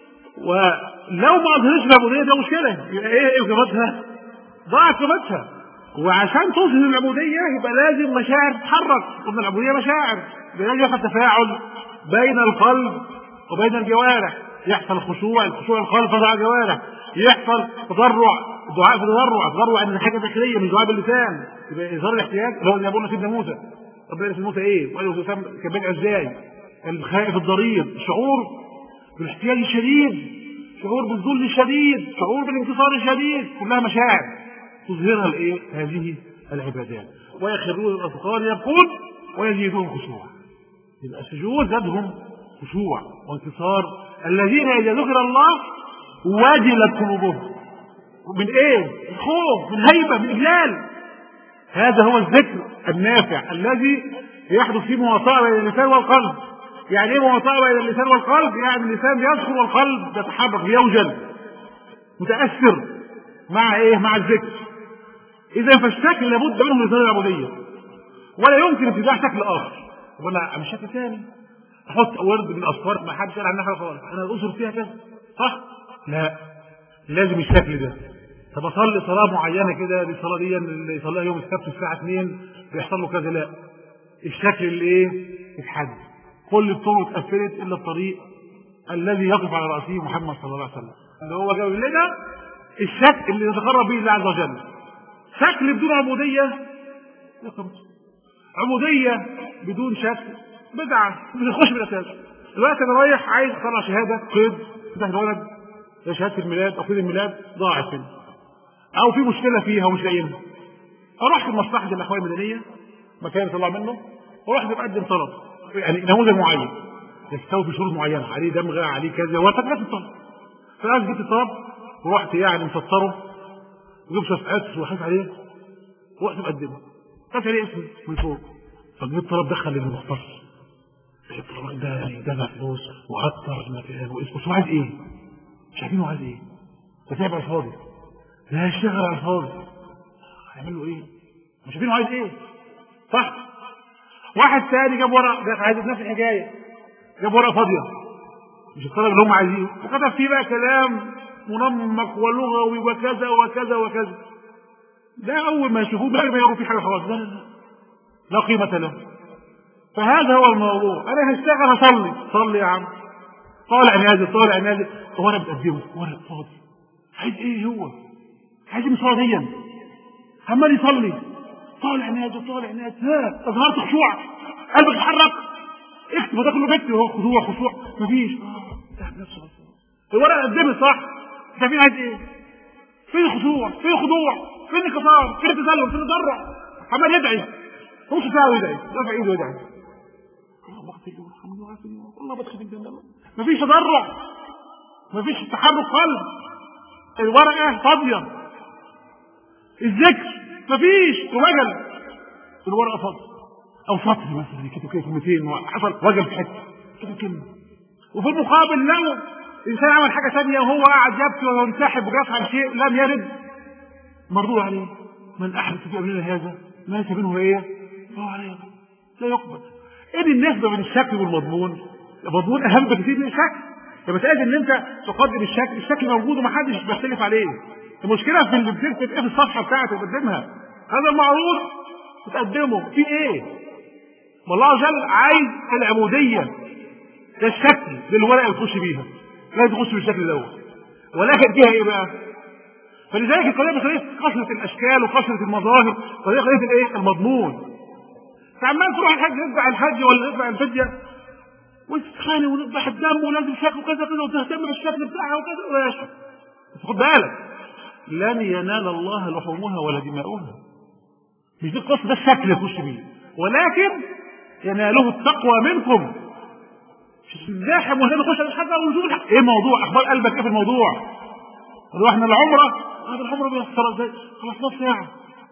ولو ما اظهرش العبوديه ده مشكله يبقى ايه ايه قيمتها؟ ضاعت قيمتها وعشان تظهر العبوديه يبقى لازم مشاعر تتحرك قلنا العبوديه مشاعر لازم يحصل تفاعل بين القلب وبين الجوارح يحصل خشوع الخشوع القلب تضع الجوارح يحصل تضرع دعاء في تضرع تضرع ان حاجه داخليه مش دعاء باللسان يبقى اظهار الاحتياج اللي هو زي ما قلنا سيدنا موسى ربنا سيدنا موسى ايه؟ وقال له كان بيدعي ازاي؟ الخائف الضرير الشعور بالاحتياج الشديد شعور بالذل الشديد شعور بالانتصار الشديد كلها مشاعر تظهرها الايه هذه العبادات ويخرون الاذقان يبكون ويزيدون خشوعا يبقى السجود زادهم خشوع وانتصار الذين اذا ذكر الله وجلت قلوبهم من ايه الخوف من هيبه من اجلال هذا هو الذكر النافع الذي يحدث فيه مواصله بين اللسان والقلب يعني ايه مواصله بين اللسان والقلب يعني اللسان يذكر والقلب يتحرك يوجل متاثر مع ايه مع الذكر اذا فالشكل لابد منه من العبوديه ولا يمكن ابتداع شكل اخر ولا اعمل شكل ثاني احط ورد من الاصفار ما حدش قال عنها حاجه خالص انا الاصر فيها كذا صح لا لازم الشكل ده طب اصلي صلاه معينه كده دي الصلاه دي اللي يصليها يوم السبت الساعه 2 بيحصل له كذا لا الشكل اللي ايه اتحد كل الطرق اتقفلت الا الطريق الذي يقف على راسه محمد صلى الله عليه وسلم اللي هو جاب لنا الشكل اللي يتقرب به الله عز وجل شكل بدون عبوديه يقرب. عبوديه بدون شكل بدعه بتخش بالاساس دلوقتي انا رايح عايز اطلع شهاده قيد ده الولد ده شهاده الميلاد او قيد الميلاد ضاعت مني او في مشكله فيها ومش لاقيينها اروح لمصلحه الاخوان المدنيه مكان يطلع منه واروح بقدم طلب يعني نموذج معين يستوفي شروط معينه عليه دمغه عليه كذا وتكلف الطلب فانا جبت الطلب ورحت يعني مسطره وجبت شويه عطر وحاطط عليه ورحت مقدمه كتب عليه اسمي من فوق فجبت الطلب دخل للمختص الطلب ده يعني دفع فلوس وعطر المكان واسمه بس هو عايز ايه؟ مش عارفين هو عايز ايه؟ ده تعب على الفاضي ده هيشتغل على الفاضي هيعمل له ايه؟ مش عارفين هو عايز ايه؟ صح؟ واحد ثاني جاب ورق ده عايز نفس الحكايه جاب ورقه فاضيه مش الطلب اللي هم عايزينه وكتب فيه بقى كلام منمق ولغوي وكذا وكذا وكذا ده اول ما يشوفوه بقى ما يقروا فيه حاجه خلاص لا لا لا لا قيمه له فهذا هو الموضوع انا هشتغل اصلي صلي يا عم طالع نازل طالع نازل هو انا بتقدمه ورق فاضي عايز ايه هو عايز ايه مصاديا عمال يصلي طالع نازل طالع نازل ها اظهرت خشوع قلبك اتحرك اكتب ده كله بكتب اهو خشوع خشوع مفيش اه تعب نفسه بس الورقه قدمت صح انت عارفين عايز ايه فين الخشوع فين الخضوع فين الكفار فين التذلل فين الضرع عمال يدعي نص ساعه ويدعي رفع ايده ويدعي اللهم اغفر لي وارحمني وعافني والله بدخل الجنه مفيش تضرع مفيش تحرك قلب الورقه فاضيه الذكر مفيش وجل الورقه فاضيه او سطر مثلا كده كده كلمتين حصل وجل في حته كده كلمه وفي المقابل لو انسان عمل حاجه ثانيه وهو قاعد يبكي وينسحب ويفعل شيء لم يرد مردود عليه من احدث في امرنا هذا ما ليس منه ايه؟ فهو عليه لا يقبل ايه النسبه بين الشكل والمضمون؟ المضمون اهم بكثير من الشكل فمسألة ان انت تقدم الشكل الشكل موجود ومحدش بيختلف عليه المشكله في اللي بتكتب ايه في الصفحه بتاعته وتقدمها هذا المعروض تقدمه في ايه؟ ما الله عز وجل عايز العموديه ده الشكل للورقه اللي تخش بيها لازم تخش بالشكل دوت ولكن فيها ايه بقى؟ فلذلك القضيه قضيه كثره الاشكال وكثره المظاهر قضيه قضيه الايه؟ المضمون فعمال تروح الحج يذبح الحج ولا يذبح الفديه وتتخانق ونذبح الدم ولازم شكل وكذا كذا وتهتم بالشكل بتاعها وكذا ولا يشكل بس خد بالك لن ينال الله لحومها ولا دماؤها مش دي القصه ده الشكل اللي يخش بيه ولكن يناله التقوى منكم مش الزاحم وهنا نخش على الحاجه ونشوف الحاجة. ايه موضوع اخبار قلبك ايه في الموضوع نروح احنا العمره هذا العمره بيخسر ازاي خلاص نص ساعه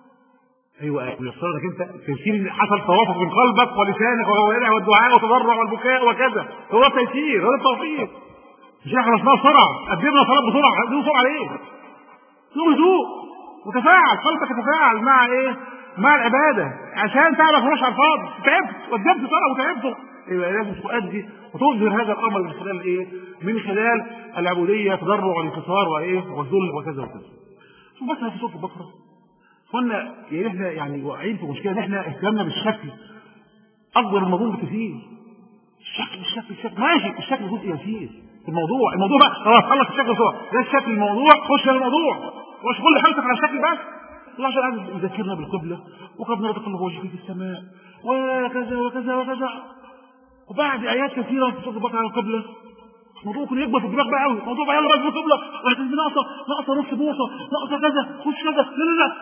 ايوه بيخسر لك انت تيسير اللي حصل توافق بين قلبك ولسانك وهوائلك والدعاء والتضرع والبكاء وكذا هو تيسير هذا التوفيق مش احنا خلصناها بسرعه قدمنا صلاه بسرعه قدمنا بسرعه على ايه؟ له هدوء وتفاعل قلبك يتفاعل مع ايه؟ مع العباده عشان تعرف تروح على الفاضي تعبت قدمت صلاه وتعبت يبقى لازم تؤدي وتظهر هذا الامر من خلال ايه؟ من خلال العبوديه تضرع والانكسار وايه؟ والذل وكذا وكذا. شوف بس في سوره البقره قلنا يعني احنا يعني واقعين في مشكله ان احنا اهتمامنا بالشكل اكبر الموضوع بكثير الشكل الشكل الشكل ماشي الشكل جزء يسير الموضوع الموضوع بقى خلاص خلص الشكل بسرعه ده الشكل الموضوع خش في الموضوع مش كل حاجتك على الشكل بس الله عشان عايز يذكرنا بالقبله وقد نرى تقلب وجهك في السماء وكذا وكذا وكذا وبعد ايات كثيره في سوره البقره على القبله الموضوع ممكن يكبر في الدماغ بقى قوي الموضوع بقى يلا بقى في القبله وهتنزل ناقصه ناقصه نص بوصه ناقصه كذا خش كذا لا لا لا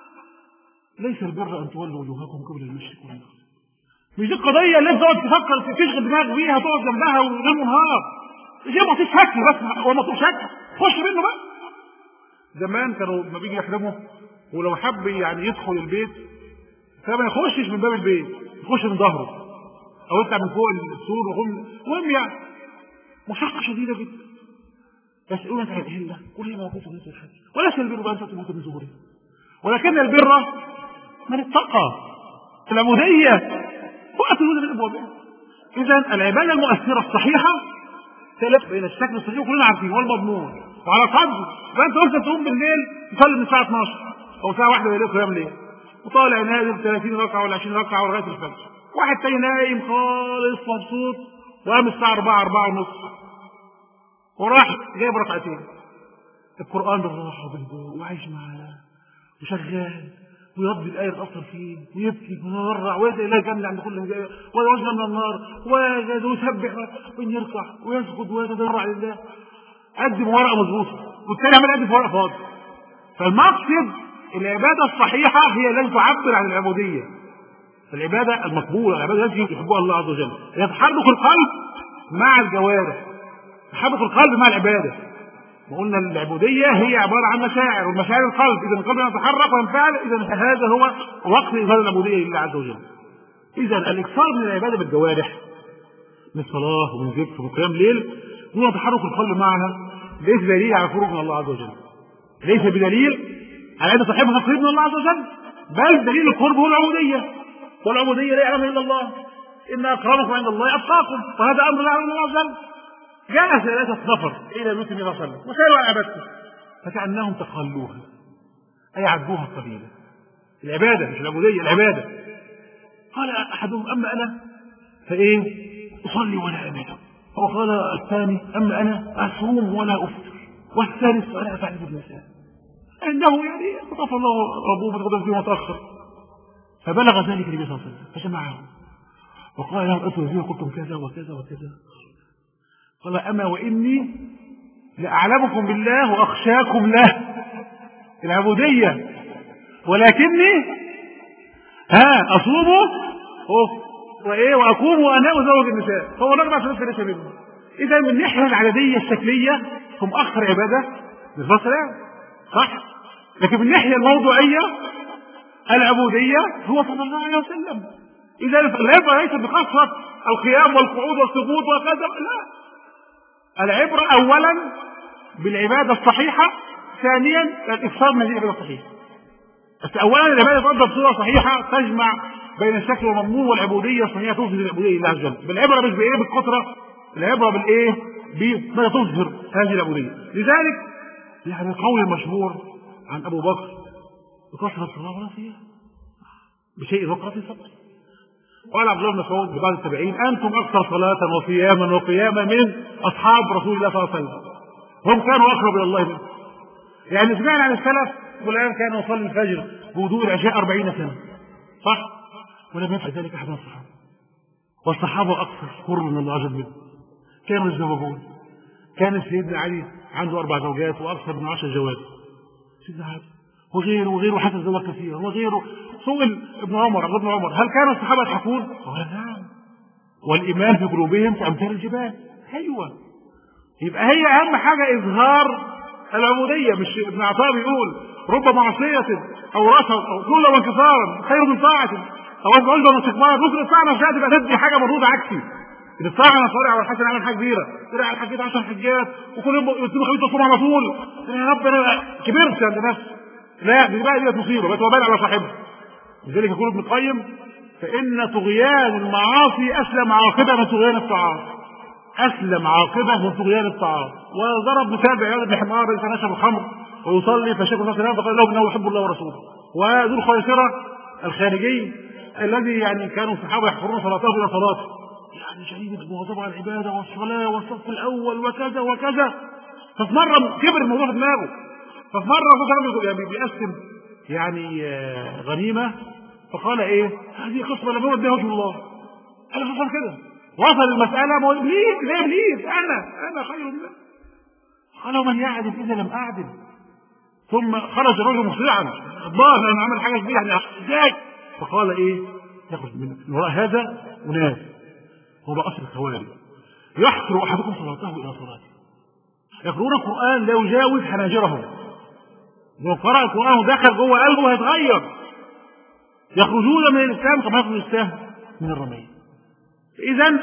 ليس البر ان تولوا وجوهكم قبل المشرق والمغرب مش دي القضيه اللي انت تقعد تفكر تشغل دماغك بيها تقعد جنبها وليل ونهار مش هي مطلوب شكل بس هو مطلوب شكل خش منه بقى زمان كانوا لما بيجي يحرموا ولو حب يعني يدخل البيت فما يخشش من باب البيت يخش من ظهره او يطلع من فوق السور وهم المهم يعني مشقه شديده جدا بس يقول انت هتهله كل ما كنت في الحج وليس البر بان تاتوا من ظهورهم ولكن البر من اتقى العبوديه وقت الوجود من ابوابها اذا العباده المؤثره الصحيحه تلف بين الشكل الصحيح وكلنا عارفين والمضمون وعلى قدر فانت قلت تقوم بالليل تصلي من الساعه 12 او الساعه 1 بالليل قيام ليل وطالع نازل 30 ركعه ولا 20 ركعه لغايه الفجر واحد تاني نايم خالص مبسوط وقام الساعة 4 4 ونص وراح جايب ركعتين القرآن بالراحة وبالهدوء وعايش معاه وشغال ويقضي الآية تأثر فيه ويبكي ويتضرع ويدعي إلى الجنة عند كل مجاهد ويعوذنا من النار ويجد ويسبح وإن يركع ويسجد ويتضرع لله قدم ورقة مظبوطة والتاني عمال يقدم ورقة فاضي فالمقصد العبادة الصحيحة هي التي تعبر عن العبودية العبادة المقبولة العبادة التي يحبها الله عز وجل يتحرك القلب مع الجوارح تحرك القلب مع العبادة وقلنا العبودية هي عبارة عن مشاعر والمشاعر القلب إذا القلب يتحرك وينفعل إذا هذا هو وقت إظهار العبودية لله عز وجل إذا الإكثار من العبادة بالجوارح من صلاة ومن ذكر ومن قيام ليل هو تحرك القلب معنا ليس دليل على خروج من الله عز وجل ليس بدليل على أن صاحبها قريب من الله عز وجل بل دليل القرب هو العبودية والعبودية لا يعلم إلا الله إن أكرمكم عند الله أتقاكم وهذا أمر لا يعلم الله عز وجل جاء ثلاثة نفر إلى النبي صلى الله عليه وسلم وسألوا عن عبادته فكأنهم تقلوها أي عدوها قليلا العبادة مش العبودية العبادة قال أحدهم أما أنا فإيه أصلي ولا أمل وقال الثاني أما أنا أصوم ولا أفطر والثالث ولا أفعل بالنساء إنه يعني غفر الله ربه فتقدم فيه وتأخر فبلغ ذلك النبي صلى الله عليه وسلم فجمعهم وقال لهم أتوا فيه قلتم كذا وكذا وكذا قال أما وإني لأعلمكم بالله وأخشاكم له العبودية ولكني ها أصوم وإيه وأقوم وأنام وزوج النساء فهو الأربع سنوات ليس منه إذا من الناحية العددية الشكلية هم أكثر عبادة بالفصل صح لكن من الناحية الموضوعية العبودية هو صلى الله عليه وسلم إذا العبرة ليست بكثرة القيام والقعود والسجود وكذا لا العبرة أولا بالعبادة الصحيحة ثانيا الإكثار من العبادة الصحيحة بس أولا العبادة تؤدى بصورة صحيحة تجمع بين الشكل والمضمون والعبودية الصحيحة تظهر العبودية لله عز وجل بالعبرة مش بإيه بالكثرة العبرة بالإيه بما تظهر هذه العبودية لذلك يعني القول المشهور عن أبو بكر بكثرة الصلاة ولا صيام بشيء وقع في صدره قال عبد الله بن مسعود لبعض التابعين انتم اكثر صلاه وصياما وقياما من اصحاب رسول الله صلى الله عليه وسلم هم كانوا اقرب الى الله منه يعني سمعنا عن السلف فلان كان يصلي الفجر بوضوء العشاء أربعين سنه صح ولم يفعل ذلك احد من الصحابه والصحابه اكثر قرب من الله عز وجل كانوا يتزوجون كان سيدنا علي عنده اربع زوجات واكثر من عشر زواج سيدنا علي وغيره وغيره حتى الزواج كثيرا وغيره سئل ابن عمر ابن عمر هل كان الصحابه يضحكون؟ قال نعم والايمان في قلوبهم كامثال الجبال ايوه يبقى هي اهم حاجه اظهار العبوديه مش ابن عطاء بيقول رب معصيه او رشد او ذل وانكسارا خير من طاعه او عجبا واستكبارا ممكن الطاعه نفسها تبقى تدي حاجه مردوده عكسي ان الطاعه انا صارع والحسن عمل حاجه كبيره طلع على الحاجات 10 حجات وكل يوم يصوم خميس تصوم على طول يا رب انا كبرت عند نفسي لا دي بقى دي مصيبه بقت وبال على صاحبها لذلك يقول ابن القيم فان طغيان المعاصي اسلم عاقبه من طغيان الطاعات اسلم عاقبه من طغيان الطاعات وضرب مثال بعياذ بن حمار اذا نشرب الخمر ويصلي فشيخ الله عليه فقال له انه يحب الله ورسوله وذو الخيسره الخارجي الذي يعني كانوا الصحابه يحفرون صلاته الى صلاته يعني شديد المواظبه على العباده والصلاه والصف الاول وكذا وكذا ففي مره كبر الموضوع في دماغه ففي مره الرسول يعني بيقسم يعني غنيمه فقال ايه هذه قسمه لم يرد بها وجه الله قال حصل كده وصل المساله ما هو ابليس ليه ابليس انا انا خير منه قال ومن يعدل اذا لم اعدل ثم خرج الرجل مسرعا الله انا عمل حاجه كبيره يعني ازاي فقال ايه يخرج من وراء هذا اناس هو بقى اصل الخوارج يحقر احدكم صلاته الى صلاته يقرؤون القران لا يجاوز حناجرهم لو قرأ القرآن ودخل جوه قلبه هيتغير يخرجون من الإسلام كما يخرج السهم من الرمية إذا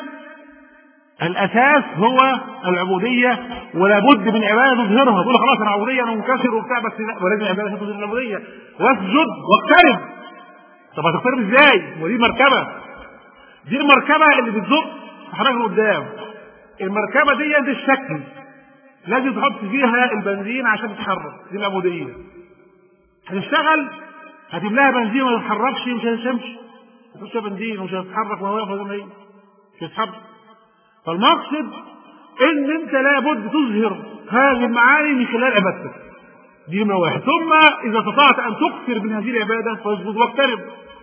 الأساس هو العبودية ولا بد من عبادة تظهرها تقول خلاص أنا عبودية أنا منكسر وبتاع بس لا ولازم عبادة تظهر العبودية واسجد واقترب طب هتقترب ازاي؟ ودي مركبة دي المركبة اللي بتزق تحرك لقدام المركبة دي دي الشكل لازم تحط فيها البنزين عشان تتحرك دي العبودية هتشتغل هتملاها بنزين وما تتحركش مش هتمشي مش بنزين ومش هتتحرك وهو واقف زي ما هي مش هتتحرك فالمقصد ان انت لابد تظهر هذه المعاني من خلال عبادتك دي نمرة واحد ثم اذا استطعت ان تكثر من هذه العباده فاصبر واقترب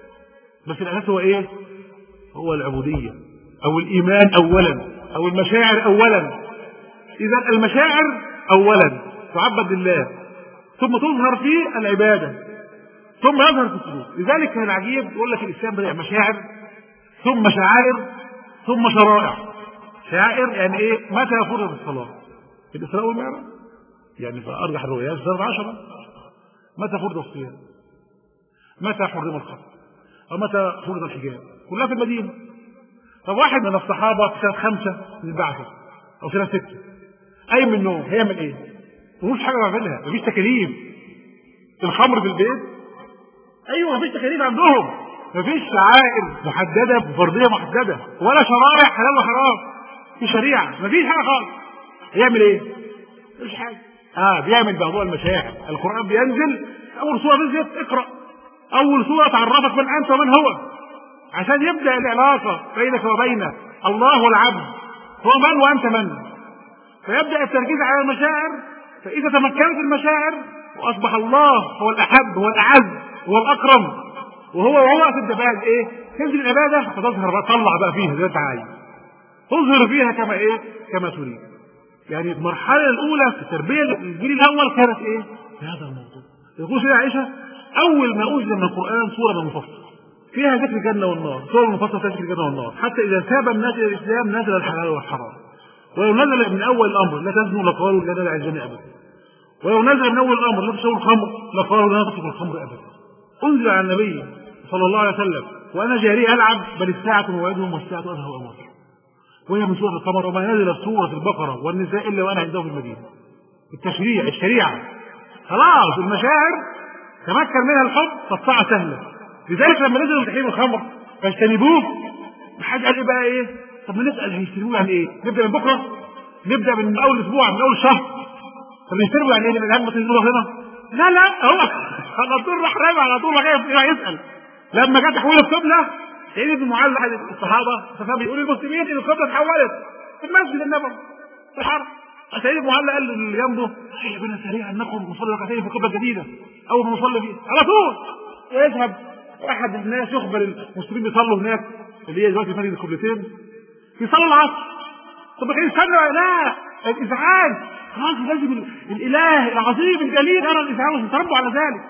بس الاساس هو ايه؟ هو العبوديه او الايمان اولا او المشاعر اولا اذا المشاعر اولا تعبد لله ثم تظهر في العباده ثم يظهر في السلوك لذلك كان العجيب يقول لك الاسلام بدأ مشاعر ثم شعائر ثم شرائع شعائر يعني ايه متى فرضت الصلاه في الاسراء والمعراج يعني في ارجح الروايات سنه عشرة متى فرض الصيام متى حرم الخمر او متى فرض الحجاب كلها في المدينه طب واحد من الصحابه في سنه خمسه من البعثه او سنه سته قايم من النوم هيعمل ايه؟ ملوش حاجه يعملها مفيش تكاليف الخمر في البيت ايوه مفيش تكاليف عندهم مفيش شعائر محدده وفرضيه محدده ولا شرائع حلال وحرام في شريعه مفيش حاجه خالص يعمل ايه؟ مفيش حاجه اه بيعمل موضوع المشاعر القران بينزل اول سوره نزلت اقرا اول سوره تعرفك من انت ومن هو عشان يبدا العلاقه بينك وبين الله والعبد هو من وانت من فيبدا التركيز على المشاعر فاذا تمكنت المشاعر واصبح الله هو الاحب هو الاعز هو الاكرم وهو وهو تبدا بقى ايه تنزل العباده فتظهر بقى طلع بقى فيها زي ما انت عايز تظهر فيها كما ايه كما تريد يعني المرحله الاولى في التربيه الجيل الاول كانت ايه في هذا الموضوع يقول سيدنا عائشه اول ما انزل من القران سوره من المفصل فيها ذكر الجنه والنار سوره المفصل فيها ذكر الجنه والنار حتى اذا تاب الناس الى الاسلام نزل الحلال والحرام ولو نزل من اول الامر لا تزنوا لقالوا لا ندع الزنا ابدا ولو نزل من اول الامر لا تشربوا الخمر لقالوا لا نترك الخمر ابدا انزل على النبي صلى الله عليه وسلم وانا جاري العب بل الساعه موعدهم والساعه اذهب امر وهي من سوره القمر وما نزل في سوره البقره والنساء الا وانا عنده في المدينه التشريع الشريعه خلاص المشاعر تمكن منها الحب فالطاعه سهله لذلك لما نزل تحريم الخمر فاجتنبوه حد قال ايه بقى ايه طب ما نسال هيجتنبوه يعني ايه نبدا من بكره نبدا من اول اسبوع من اول شهر طب يجتنبوا يعني ايه من الهم تنزلوا هنا لا لا هو على طول راح راجع على طول راح يسال لما جه تحويل القبله سيد بن معاذ احد الصحابه فكان بيقول للمسلمين ان القبله اتحولت في المسجد النبوي في الحرم سيد بن معاذ قال اللي جنبه هيا بنا سريعا نقوم نصلي ركعتين في القبله الجديده اول ما نصلي فيه على طول ويذهب احد الناس يخبر المسلمين بيصلوا هناك اللي هي دلوقتي مسجد القبلتين يصلوا العصر طب كان يستنى لا الازعاج خلاص لازم الاله العظيم الجليل يرى الازعاج ويتربوا على ذلك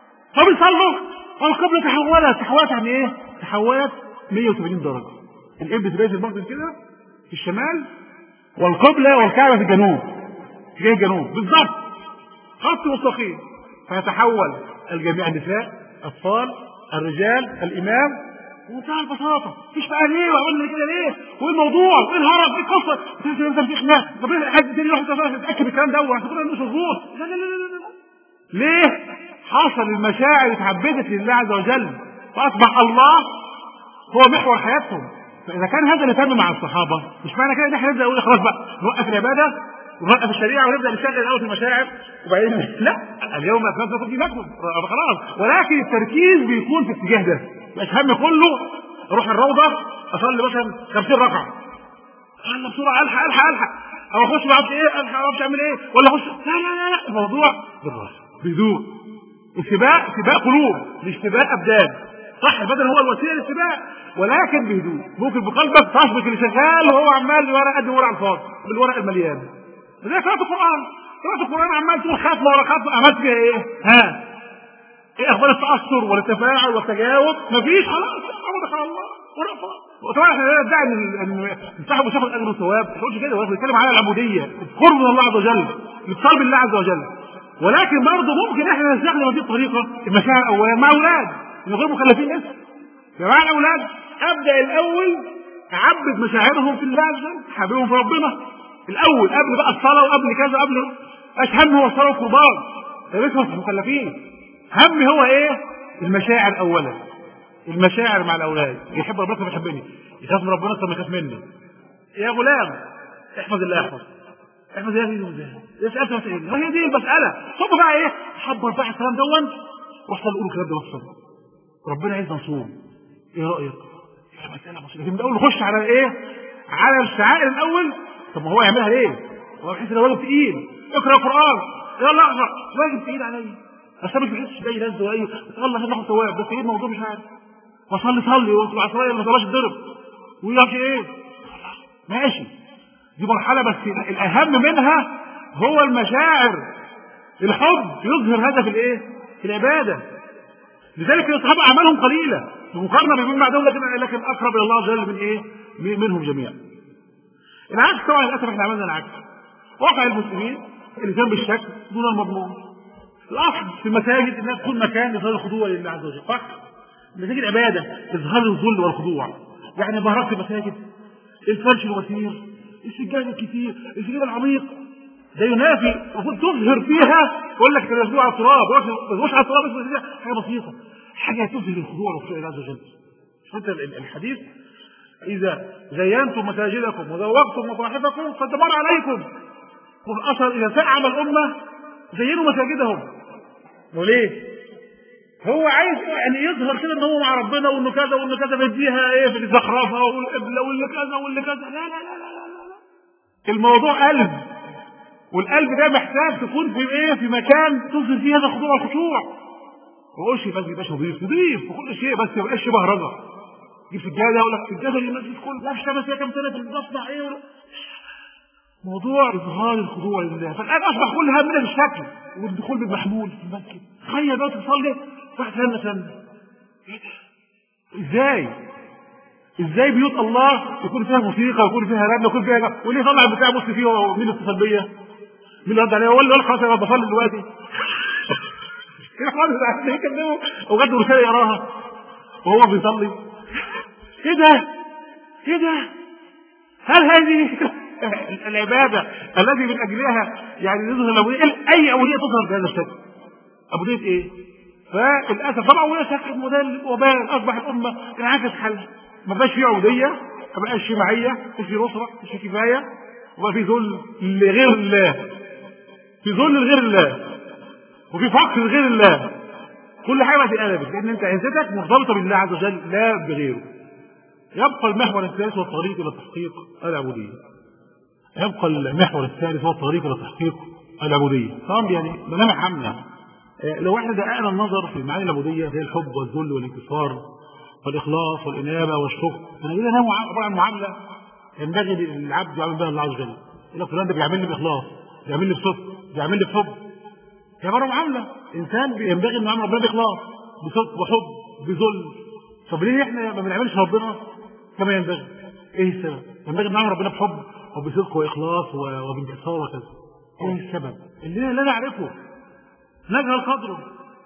طب يصلوا والقبله تحولت تحولت يعني ايه؟ تحولت 180 درجه القبله تبقى في المغرب كده في الشمال والقبله والكعبه في الجنوب جاي الجنوب بالظبط خط مستقيم فيتحول الجميع نساء اطفال الرجال الامام بمنتهى البساطة مفيش بقى ليه وعملنا كده ليه وايه الموضوع وايه الهرب وايه القصة انت في خناق طب ايه حد تاني يروح يتأكد الكلام ده وعشان كده مش مظبوط لا لا لا لا لا ليه حصل المشاعر اتعبدت لله عز وجل فاصبح الله هو محور حياتهم فاذا كان هذا اللي تم مع الصحابه مش معنى كده ان احنا نبدا نقول خلاص بقى نوقف العباده ونوقف الشريعه ونبدا نشتغل الاول في المشاعر وبعدين لا اليوم اكملت لكم دينكم خلاص ولكن التركيز بيكون في الاتجاه ده مش هم كله اروح الروضه اصلي مثلا 50 ركعه يلا بسرعه الحق الحق الحق او اخش ما اعرفش ايه الحق ما اعرفش اعمل ايه ولا اخش لا لا لا لا الموضوع بالراحه بهدوء السباق سباق قلوب مش سباق ابدان صح البدن هو الوسيله للسباق ولكن بهدوء ممكن بقلبك تسبق اللي شغال وهو عمال ورقه قد ورقه الفاضي بالورق المليان زي قراءة القرآن قراءة القرآن عمال تقول ختمة ورا ختمة عملت فيها ايه؟ ها؟ ايه اخبار التأثر والتفاعل والتجاوب؟ مفيش خلاص عمد خلاص الله ورقة وطبعا احنا لا ندعي ان ان صاحب ياخد اجر وثواب ما تقولش كده هو بيتكلم على العبوديه القرب من الله عز وجل الاتصال بالله عز وجل ولكن برضه ممكن احنا نستخدم هذه الطريقه المشاعر اولا مع اولاد من غير مكلفين لسه يا جماعه الاولاد ابدا الاول اعبد مشاعرهم في الله عز وجل حبيبهم في ربنا الاول قبل بقى الصلاه وقبل كذا قبل ايش هم هو الصلاه والقربان ده لسه مش مكلفين هم هو ايه المشاعر اولا المشاعر مع الاولاد يحب ربنا فيحبني يخاف من ربنا اكتر ما يخاف مني يا غلام احفظ الله يحفظ احفظ يا سيدي وزاه يسالك مسائل وهي دي المساله ثم بقى ايه حبر بقى الكلام دون وصل قولوا الكلام ده وصل ربنا عايزنا نصوم ايه رايك؟ يا مساله بسيطه لكن الاول نخش على ايه؟ على الشعائر الاول طب ما هو يعملها ليه؟ هو بحيث ان واجب تقيل اقرا القران يلا اقرا واجب تقيل عليا بس انا مش بحسش باي لذه ولا اي الله عشان ناخد ثواب بس ايه الموضوع مش عارف وصلي صلي واطلع عصايه ما طلعش الضرب ويعرف ايه ماشي دي مرحله بس الاهم منها هو المشاعر الحب يظهر هذا في الايه في العباده لذلك الصحابه اعمالهم قليله مقارنه بمن بعدهم لكن لكن اقرب الى الله عز وجل من ايه منهم جميعا العكس طبعا للاسف احنا عملنا العكس واقع المسلمين اللي كان بالشك دون المضمون الاصل في المساجد انها تكون مكان لإظهار الخضوع لله عز وجل صح؟ المساجد عباده اظهار الذل والخضوع يعني بهارات المساجد الفرش الوثير السجاد الكثير السجاد العميق ده ينافي المفروض تظهر فيها يقول لك تنزلوا على التراب ما على التراب بس حاجه بسيطه حاجه تظهر الخضوع والخشوع لله عز وجل شفت الحديث اذا زينتم مساجدكم وزوقتم مصاحفكم فالدمار عليكم والاثر اذا سعم الامه زينوا مساجدهم وليه؟ هو عايز يعني يظهر كده ان هو مع ربنا وانه كذا وانه كذا بيديها ايه في الزخرفه والقبله واللي كذا واللي كذا لا لا لا لا لا, لا. الموضوع قلب والقلب ده محتاج تكون في ايه في مكان تظهر فيه هذا الخضوع والخشوع ما اقولش بس يبقاش نظيف نظيف في كل شيء بس ما يبقاش بهرجه جيب سجاده اقول لك سجاده للمسجد كله لا اشتغل فيها كام سنه في المصنع ايه ولا موضوع اظهار الخضوع لله فالان اصبح كل همنا بالشكل والدخول بالمحمول في المسجد تخيل بقى تصلي واحد سنه سنه ايه ده؟ ازاي؟ ازاي بيوت الله يكون فيها موسيقى ويكون فيها رنة ويكون فيها واللي يطلع البتاع بص فيه ومين اتصل بيا؟ مين اللي رد عليا؟ ولا خلاص انا بصلي دلوقتي كده خلاص عايزين يكلمه وجد رساله يقراها وهو بيصلي ايه ده؟ ايه ده؟ هل هذه العبادة التي من أجلها يعني يظهر الأبودية أي أبودية تظهر بهذا الشكل أبودية إيه؟ فللأسف طبعا ولا شك إن ده وبال أصبح الأمة انعكس حالها ما بقاش في عبودية ما بقاش في معية مش في نصرة مش في كفاية وبقى في ذل لغير الله في ذل لغير الله وفي فقر لغير الله كل حاجة بقت اتقلبت لأن أنت عزتك مرتبطة بالله عز وجل لا بغيره يبقى المحور الثالث هو الطريق إلى تحقيق العبودية يبقى المحور الثالث هو الطريق الى تحقيق العبوديه طبعا يعني ملامح عامه لو احنا دققنا النظر في معاني العبوديه زي الحب والذل والانكسار والاخلاص والانابه والشكر فنجدها انها عباره عن معامله ينبغي للعبد يعمل بها الله عز وجل يقول لك فلان ده بيعمل لي باخلاص بيعمل لي بصدق بيعمل لي بحب هي عباره معامله انسان ينبغي انه يعمل ربنا باخلاص بصدق وحب بذل طب ليه احنا ما بنعملش ربنا كما ينبغي؟ ايه السبب؟ ينبغي ان نعمل ربنا بحب وبصدق واخلاص وبانكسار وكذا ايه السبب اللي لا نعرفه نجهل قدره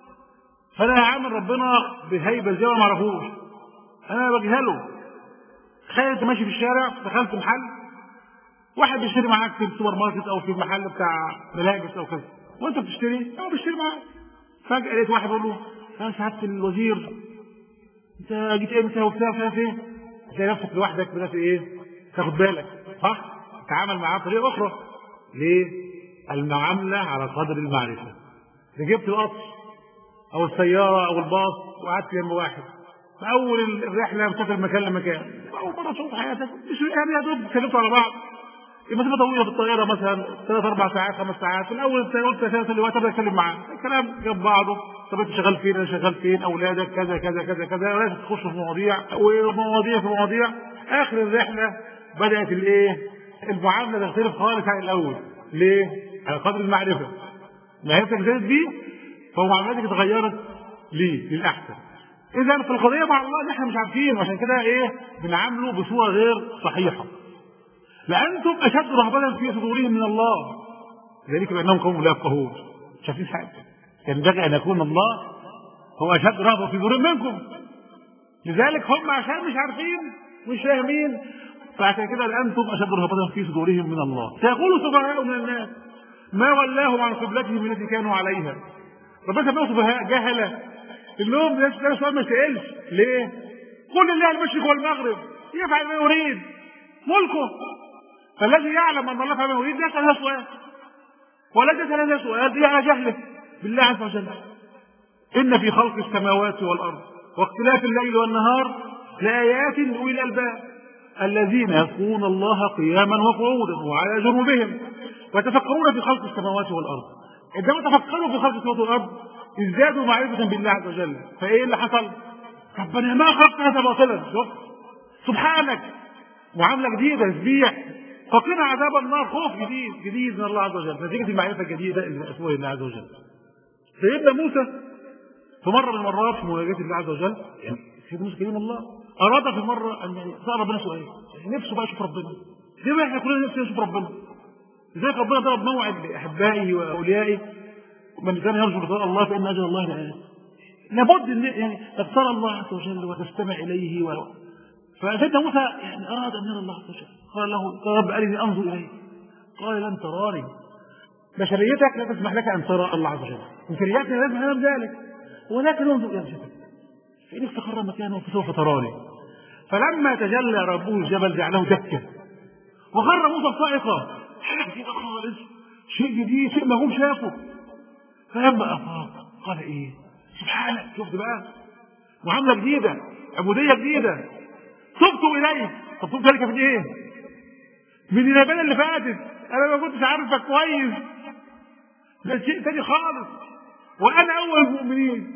فانا هعامل ربنا بهيبه زي ما ما اعرفوش انا بجهله تخيل انت ماشي في الشارع دخلت محل واحد بيشتري معاك في السوبر ماركت او في المحل بتاع ملابس او كذا وانت بتشتري هو بيشتري معاك فجاه لقيت واحد بيقول له يا سعاده الوزير انت جيت امتى وبتاع مش عارف ايه تلاقي نفسك لوحدك بدات ايه تاخد بالك صح تعامل معاه بطريقه اخرى ليه المعامله على قدر المعرفه ركبت القطر او السياره او الباص وقعدت جنب واحد في اول الرحله مسافر مكان لمكان اول مره تشوف حياتك مش يعني يا دوب اتكلمتوا على بعض المسافه طويله في الطياره مثلا ثلاث اربع ساعات خمس ساعات في الاول انت قلت اساسا اللي ابدا اتكلم معاه الكلام جنب بعضه طب انت شغال فين انا شغال فين اولادك كذا كذا كذا كذا ولازم تخش في مواضيع ومواضيع في مواضيع اخر الرحله بدات الايه المعامله تختلف خالص عن الاول ليه؟ على قدر المعرفه معرفتك زادت بيه فمعاملتك اتغيرت ليه؟ للاحسن اذا في القضيه مع الله ان احنا مش عارفين وعشان كده ايه بنعامله بصوره غير صحيحه لانتم اشد رهبه في صدورهم من الله ذلك بانهم قوم لا يفقهون شايفين حاجه ينبغي ان يكون الله هو اشد رهبه في صدورهم منكم لذلك هم عشان مش عارفين مش فاهمين فعشان كده انتم اشد رهبه في صدورهم من الله سيقول سفهاء من الناس ما ولاهم عن قبلتهم التي كانوا عليها ربنا سماهم سفهاء جهله انهم ناس لا سؤال ما سالش ليه؟ قل لله المشرق والمغرب يفعل ما يريد ملكه فالذي يعلم ان الله فعل ما يريد يسال هذا سؤال ولا يسال هذا سؤال دي على جهله بالله عز وجل ان في خلق السماوات والارض واختلاف الليل والنهار لآيات لأولي الألباب الذين يذكرون الله قياما وقعودا وعلى جنوبهم ويتفكرون في خلق السماوات والأرض عندما تفكروا في خلق السماوات والأرض ازدادوا معرفة بالله عز وجل فإيه اللي حصل؟ ربنا ما خلقت هذا باطلا شوف سبحانك معاملة جديدة تسبيح فقنا عذاب النار خوف جديد جديد من الله عز وجل نتيجة المعرفة الجديدة اللي أسوأ لله عز وجل سيدنا موسى في مرة من المرات في مواجهة الله عز وجل يعني سيدنا موسى كريم الله أراد في مرة أن يعني سأل ربنا سؤال يعني نفسه بقى يشوف ربنا ليه ما احنا كلنا نفسنا نشوف ربنا لذلك ربنا ضرب موعد لأحبائه وأوليائه من كان يرجو لقاء الله فإن أجل الله لآت لابد ان يعني تختار الله عز وجل وتستمع اليه و... فسيدنا موسى يعني اراد ان يرى الله عز وجل قال له يا رب ارني انظر اليه قال لن تراني بشريتك لا تسمح لك ان ترى الله عز وجل امكانياتنا لا تسمح لنا ذلك ولكن انظر الى الجبل فان استقر مكانه فسوف تراني فلما تجلى ربه الجبل جعله دكا وخر موسى صاعقا حاجه جديده خالص شيء جديد شيء مهول شافه فلما افاق قال ايه سبحانك شفت بقى معامله جديده عبوديه جديده تبت اليك طب تبت اليك من ايه؟ من اليابان اللي فاتت انا ما كنتش عارفك كويس ده شيء تاني خالص وانا اول المؤمنين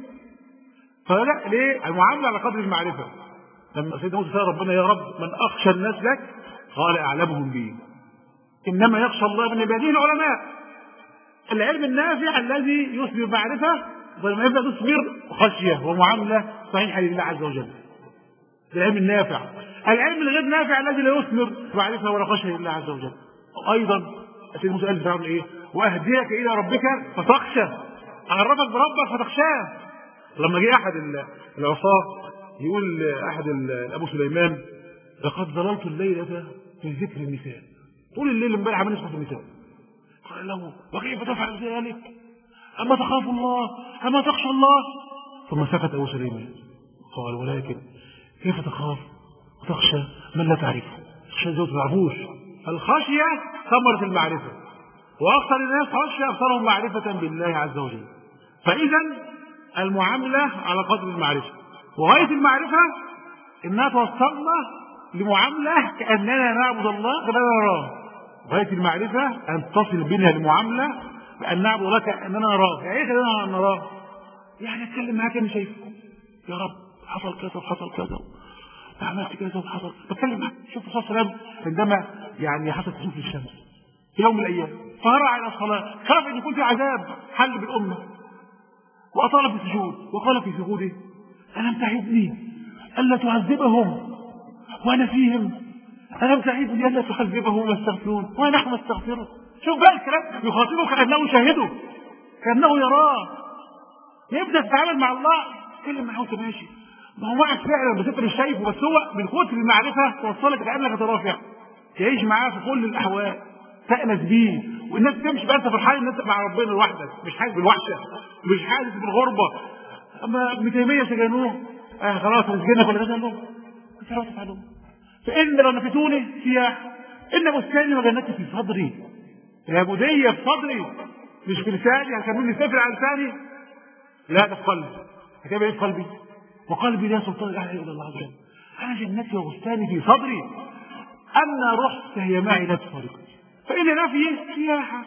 فلا ليه؟ المعامله على قدر المعرفه لما سيدنا موسى سال ربنا يا رب من اخشى الناس لك قال اعلمهم بي انما يخشى الله من عباده العلماء العلم النافع الذي يثمر معرفه ولما يبدا تثمر خشيه ومعامله صحيحه لله عز وجل العلم النافع العلم الغير نافع الذي لا يثمر معرفه ولا خشيه لله عز وجل ايضا سيدنا موسى قال فرعون ايه واهديك الى ربك فتخشى اعرفك بربك فتخشاه لما جه احد العصاه يقول احد ابو سليمان لقد ظللت الليله في ذكر النساء طول الليل امبارح عمال يسمع في النساء قال له وكيف تفعل ذلك أما تخاف الله أما تخشى الله ثم سكت أبو سليمان قال ولكن كيف تخاف وتخشى من لا تعرفه تخشى زوج معرفوش الخشية ثمرة المعرفة وأكثر الناس خشية أكثرهم معرفة بالله عز وجل فإذا المعاملة على قدر المعرفة وغاية المعرفة إنها توصلنا لمعاملة كأننا نعبد الله كما نراه غاية المعرفة أن تصل بنا لمعاملة بأن نعبد لك أننا نراه يعني إيه خلينا نراه يعني أتكلم معاك أنا شايفه يا رب حصل كذا وحصل كذا عملت كذا وحصل بتكلم معاك شوف الرسول صلى الله عليه وسلم عندما يعني حصل كسوف الشمس في يوم من الأيام فهرع إلى الصلاة خاف أن يكون في عذاب حل بالأمة وأطال في السجود وقال في سجوده ألم تعدني ألا تعذبهم وأنا فيهم ألم تعدني ألا تعذبهم ويستغفرون ونحن نستغفره شوف بقى الكلام يخاطبه كأنه يشاهده كأنه يراه يبدأ تتعامل مع الله تتكلم معاه وانت ماشي ما هو معك فعلا بس انت مش شايفه بس هو من كتر المعرفة توصلك كأنك ترافع تعيش معاه في كل الأحوال تأنس بيه والناس تمشي بقى انت فرحان ان انت مع ربنا لوحدك مش حاسس بالوحشة مش حاسس بالغربة اما ابن تيمية سجنوه اه خلاص مسجنك ولا ده لهم مش عارف تفعلوا فإن لو نفتوني سياح إن بستاني وجنتي في صدري العبودية في صدري مش في لساني هكمل لي سفر على لساني لا ده في قلبي هكمل ايه في قلبي وقلبي لا سلطان الاعلى الا الله عز وجل انا جنتي وبستاني في صدري اما رحت فهي معي لا تفارقني فان نفي سياحه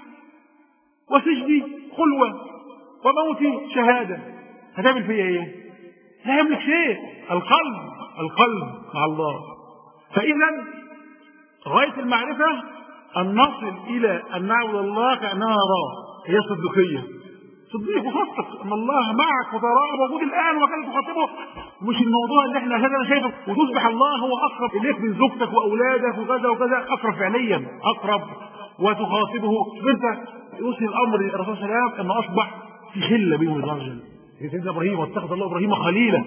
وسجني خلوه وموتي شهاده هتعمل فيا ايه؟ لا يملك شيء القلب القلب مع الله فاذا غايه المعرفه أن نصل إلى أن نعبد الله كأننا نراه هي الصديقية صديق وصدق أن الله معك وتراه موجود الآن وكان تخاطبه مش الموضوع اللي احنا عشان انا شايفك وتصبح الله هو أقرب إليك من زوجتك وأولادك وكذا وكذا أقرب فعليا أقرب وتخاطبه أنت يوصل الأمر للرسول صلى الله عليه وسلم أنه أصبح في خلة بينه وبين الله سيدنا إبراهيم واتخذ الله إبراهيم خليلا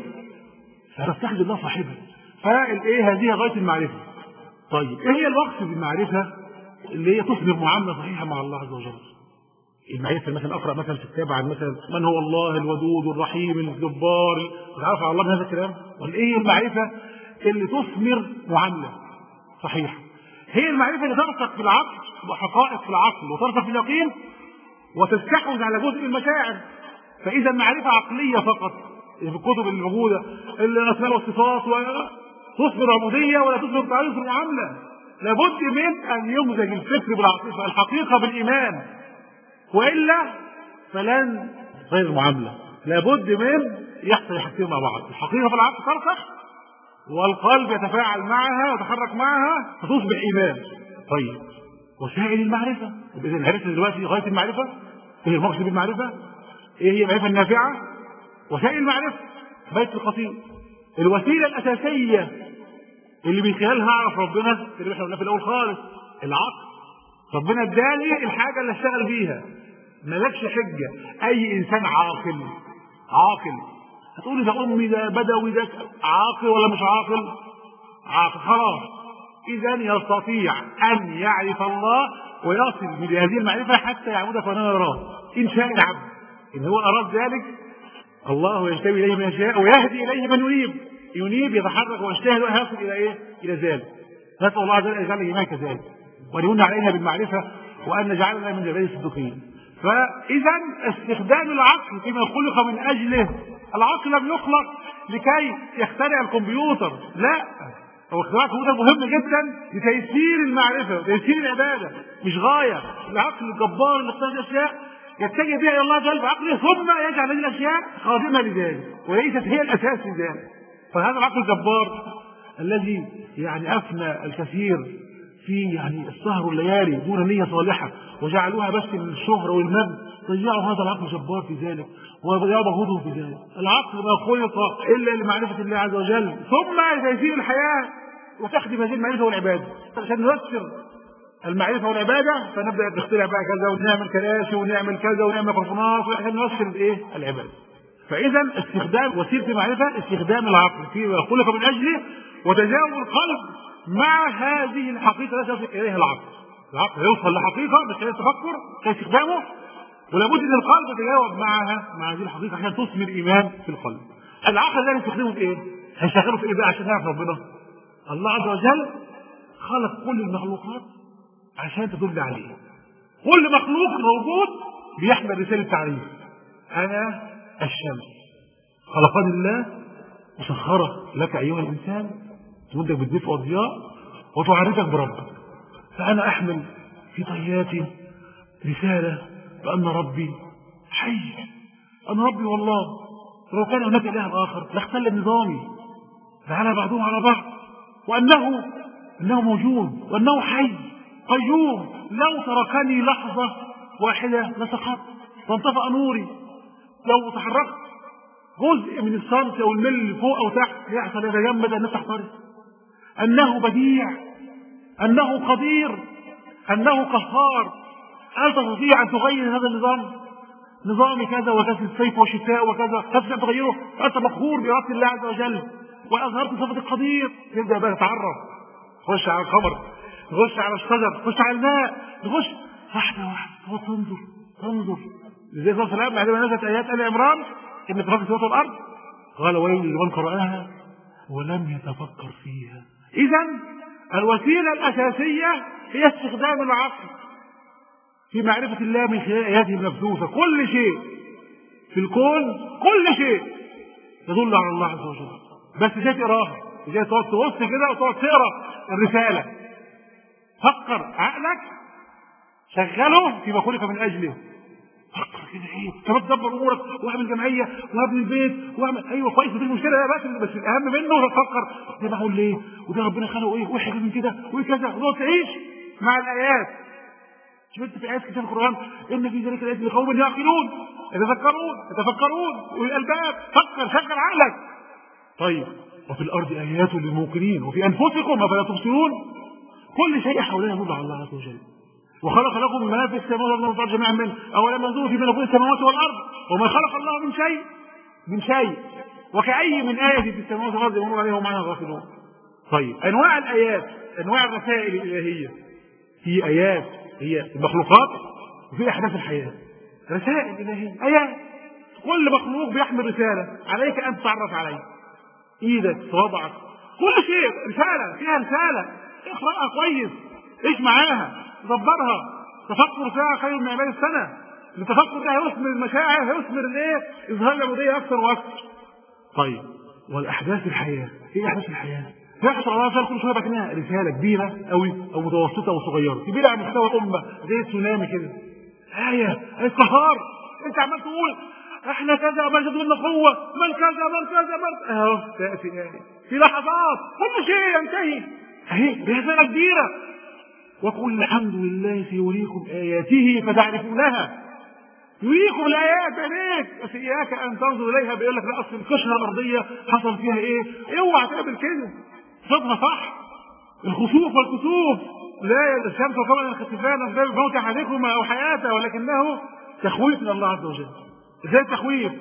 فتتخذ الله صاحبا فالايه هذه غاية المعرفة طيب ايه هي الوقت بالمعرفة اللي هي تصبر معامله صحيحه مع الله عز وجل. المعرفه مثلا اقرا مثلا في كتاب عن مثلا من هو الله الودود الرحيم الجبار تعرف على الله من هذا الكلام؟ والايه المعرفه اللي تثمر معامله صحيحه. هي المعرفه اللي ترسخ في العقل وحقائق في العقل وترسخ في اليقين وتستحوذ على جزء من المشاعر. فاذا معرفه عقليه فقط في الكتب اللي موجوده الاسماء والصفات و... تصبر عبوديه ولا تصبر تعريف المعامله لابد من ان يمزج الفكر بالعاطفه الحقيقه بالايمان والا فلن غير المعامله لابد من يحصل الحاجتين مع بعض الحقيقه في العقل ترسخ والقلب يتفاعل معها ويتحرك معها فتصبح ايمان طيب وسائل المعرفه اذا عرفنا دلوقتي غايه المعرفه ايه المقصد بالمعرفه ايه هي المعرفه النافعه وسائل المعرفه بيت القصيد الوسيله الاساسيه اللي من خلالها اعرف ربنا اللي احنا قلنا في الاول خالص العقل ربنا اداني الحاجه اللي اشتغل بيها مالكش حجه اي انسان عاقل عاقل هتقولي ده امي ده بدوي ده عاقل ولا مش عاقل عاقل خلاص اذا يستطيع ان يعرف الله ويصل بهذه المعرفه حتى يعبد فلا يراه ان شاء العبد ان هو اراد ذلك الله يجتبي اليه من يشاء ويهدي اليه من ينيب ينيب يتحرك ويجتهد ويصل الى ايه؟ الى ذلك نسال الله عز وجل ان يجعلنا ايمان كذلك وان يمن علينا بالمعرفه وان نجعلنا من عباده الصديقين فاذا استخدام العقل فيما خلق من اجله العقل لم يخلق لكي يخترع الكمبيوتر لا هو اختراع الكمبيوتر مهم جدا لتيسير المعرفه وتيسير العباده مش غايه العقل الجبار اللي اخترع الاشياء يتجه بها الى الله جل بعقله ثم يجعل هذه الاشياء خادمه لذلك وليست هي الاساس في ذلك فهذا العقل الجبار الذي يعني افنى الكثير في يعني السهر والليالي دون نية صالحة وجعلوها بس للشهرة والمجد ضيعوا هذا العقل الجبار في ذلك وضيعوا مجهودهم في ذلك العقل ما خلق إلا لمعرفة الله عز وجل ثم لتيسير الحياة وتخدم هذه المعرفة والعبادة عشان نيسر المعرفة والعبادة فنبدأ نخترع بقى كذا ونعمل كراسي ونعمل كذا ونعمل ميكروفونات عشان نيسر الايه العبادة فإذا استخدام وسيلة المعرفة استخدام العقل فيما خلق من أجله وتجاوب القلب مع هذه الحقيقة التي يصل إليها العقل العقل يوصل لحقيقة من خلال التفكر خلال استخدامه ولابد ان القلب يتجاوب معها مع هذه الحقيقة عشان تثمر إيمان في القلب العقل ده نستخدمه في إيه؟ هنشغله في إيه بقى عشان نعرف ربنا الله عز وجل خلق كل المخلوقات عشان تدل عليه كل مخلوق موجود بيحمل رسالة تعريف أنا الشمس خلقني الله وسخره لك أيها الإنسان تمدك بالدفء والضياء وتعرفك بربك فأنا أحمل في طياتي رسالة بأن ربي حي أن ربي والله لو كان هناك إله آخر لاختل نظامي فعلى بعضهم على بعض وأنه أنه موجود وأنه حي قيوم لو تركني لحظة واحدة لسقطت وانطفأ نوري لو تحركت جزء من الصمت أو المل فوق أو تحت يحصل يتجمد الناس تحترق أنه بديع أنه قدير أنه قهار هل تستطيع أن تغير هذا النظام نظام كذا وكذا الصيف والشتاء وكذا هل تستطيع تغيره أنت مقهور بإرادة الله عز وجل وأظهرت صفة القدير تبدأ بقى تتعرف تخش على القمر تخش على الشجر تخش على الماء تخش واحدة واحدة وتنظر تنظر زي صلى الله عليه وسلم بعد ما نزلت آيات آل عمران إن في سورة الأرض قال ويل لمن قرأها ولم يتفكر فيها إذا الوسيلة الأساسية هي استخدام العقل في معرفة الله من خلال آياته المبثوثة كل شيء في الكون كل شيء يدل على الله عز وجل بس ازاي تقراها ازاي تقعد تبص كده وتقعد تقرا الرسالة فكر عقلك شغله فيما خلق من أجله فكر كده ايه كمان تدبر امورك واعمل جمعيه وابني البيت واعمل ايوه كويس مفيش مشكله يا باشا بس الاهم منه تفكر ده معقول ليه وده ربنا خلقه ايه وايه من كده وايه كذا وتقعد تعيش مع الايات شفت في ايات كتاب القران ان في ذلك الايات لقوم يعقلون يتذكرون يتفكرون والالباب فكر شغل عقلك طيب وفي الارض ايات للموقنين وفي انفسكم افلا تبصرون كل شيء حولنا يدل على الله عز وجل وخلق لكم ما في السماوات والارض والارض جميعا منه اولم ينظروا في ملكوت السماوات والارض وما خلق الله من شيء من شيء وكأي من آية في السماوات والارض يمر عليها ومعنى غافلون طيب انواع الايات انواع الرسائل الالهيه في ايات هي المخلوقات وفي احداث الحياه رسائل الهيه ايات كل مخلوق بيحمل رساله عليك ان تتعرف عليه ايدك صوابعك كل شيء رساله فيها رساله اقراها كويس عيش معاها دبرها تفكر فيها خير من اعمال السنه التفكر ده هيثمر المشاعر هيثمر الايه اظهار العبوديه اكثر واكثر طيب والاحداث الحياه ايه احداث الحياه يحصل على مثلا كل شويه بقى كأنها رساله كبيره قوي او متوسطه او صغيره كبيره على مستوى الامه زي التسونامي كده ايه القهار انت عمال تقول احنا كذا ما جد لنا قوه من كذا من كذا من اهو تاتي ايه في لحظات كل شيء ينتهي اهي رساله كبيره وقل الحمد لله سيريكم اياته فتعرفونها يريكم الايات بعينيك بس اياك ان تنظر اليها بيقول لك لا اصل القشره الارضيه حصل فيها ايه؟ اوعى تعمل كده صدمه صح الخسوف والكسوف لا الشمس وقمر ينخسفان بسبب موت احدكما او حياته ولكنه تخويف من الله عز وجل ازاي التخويف؟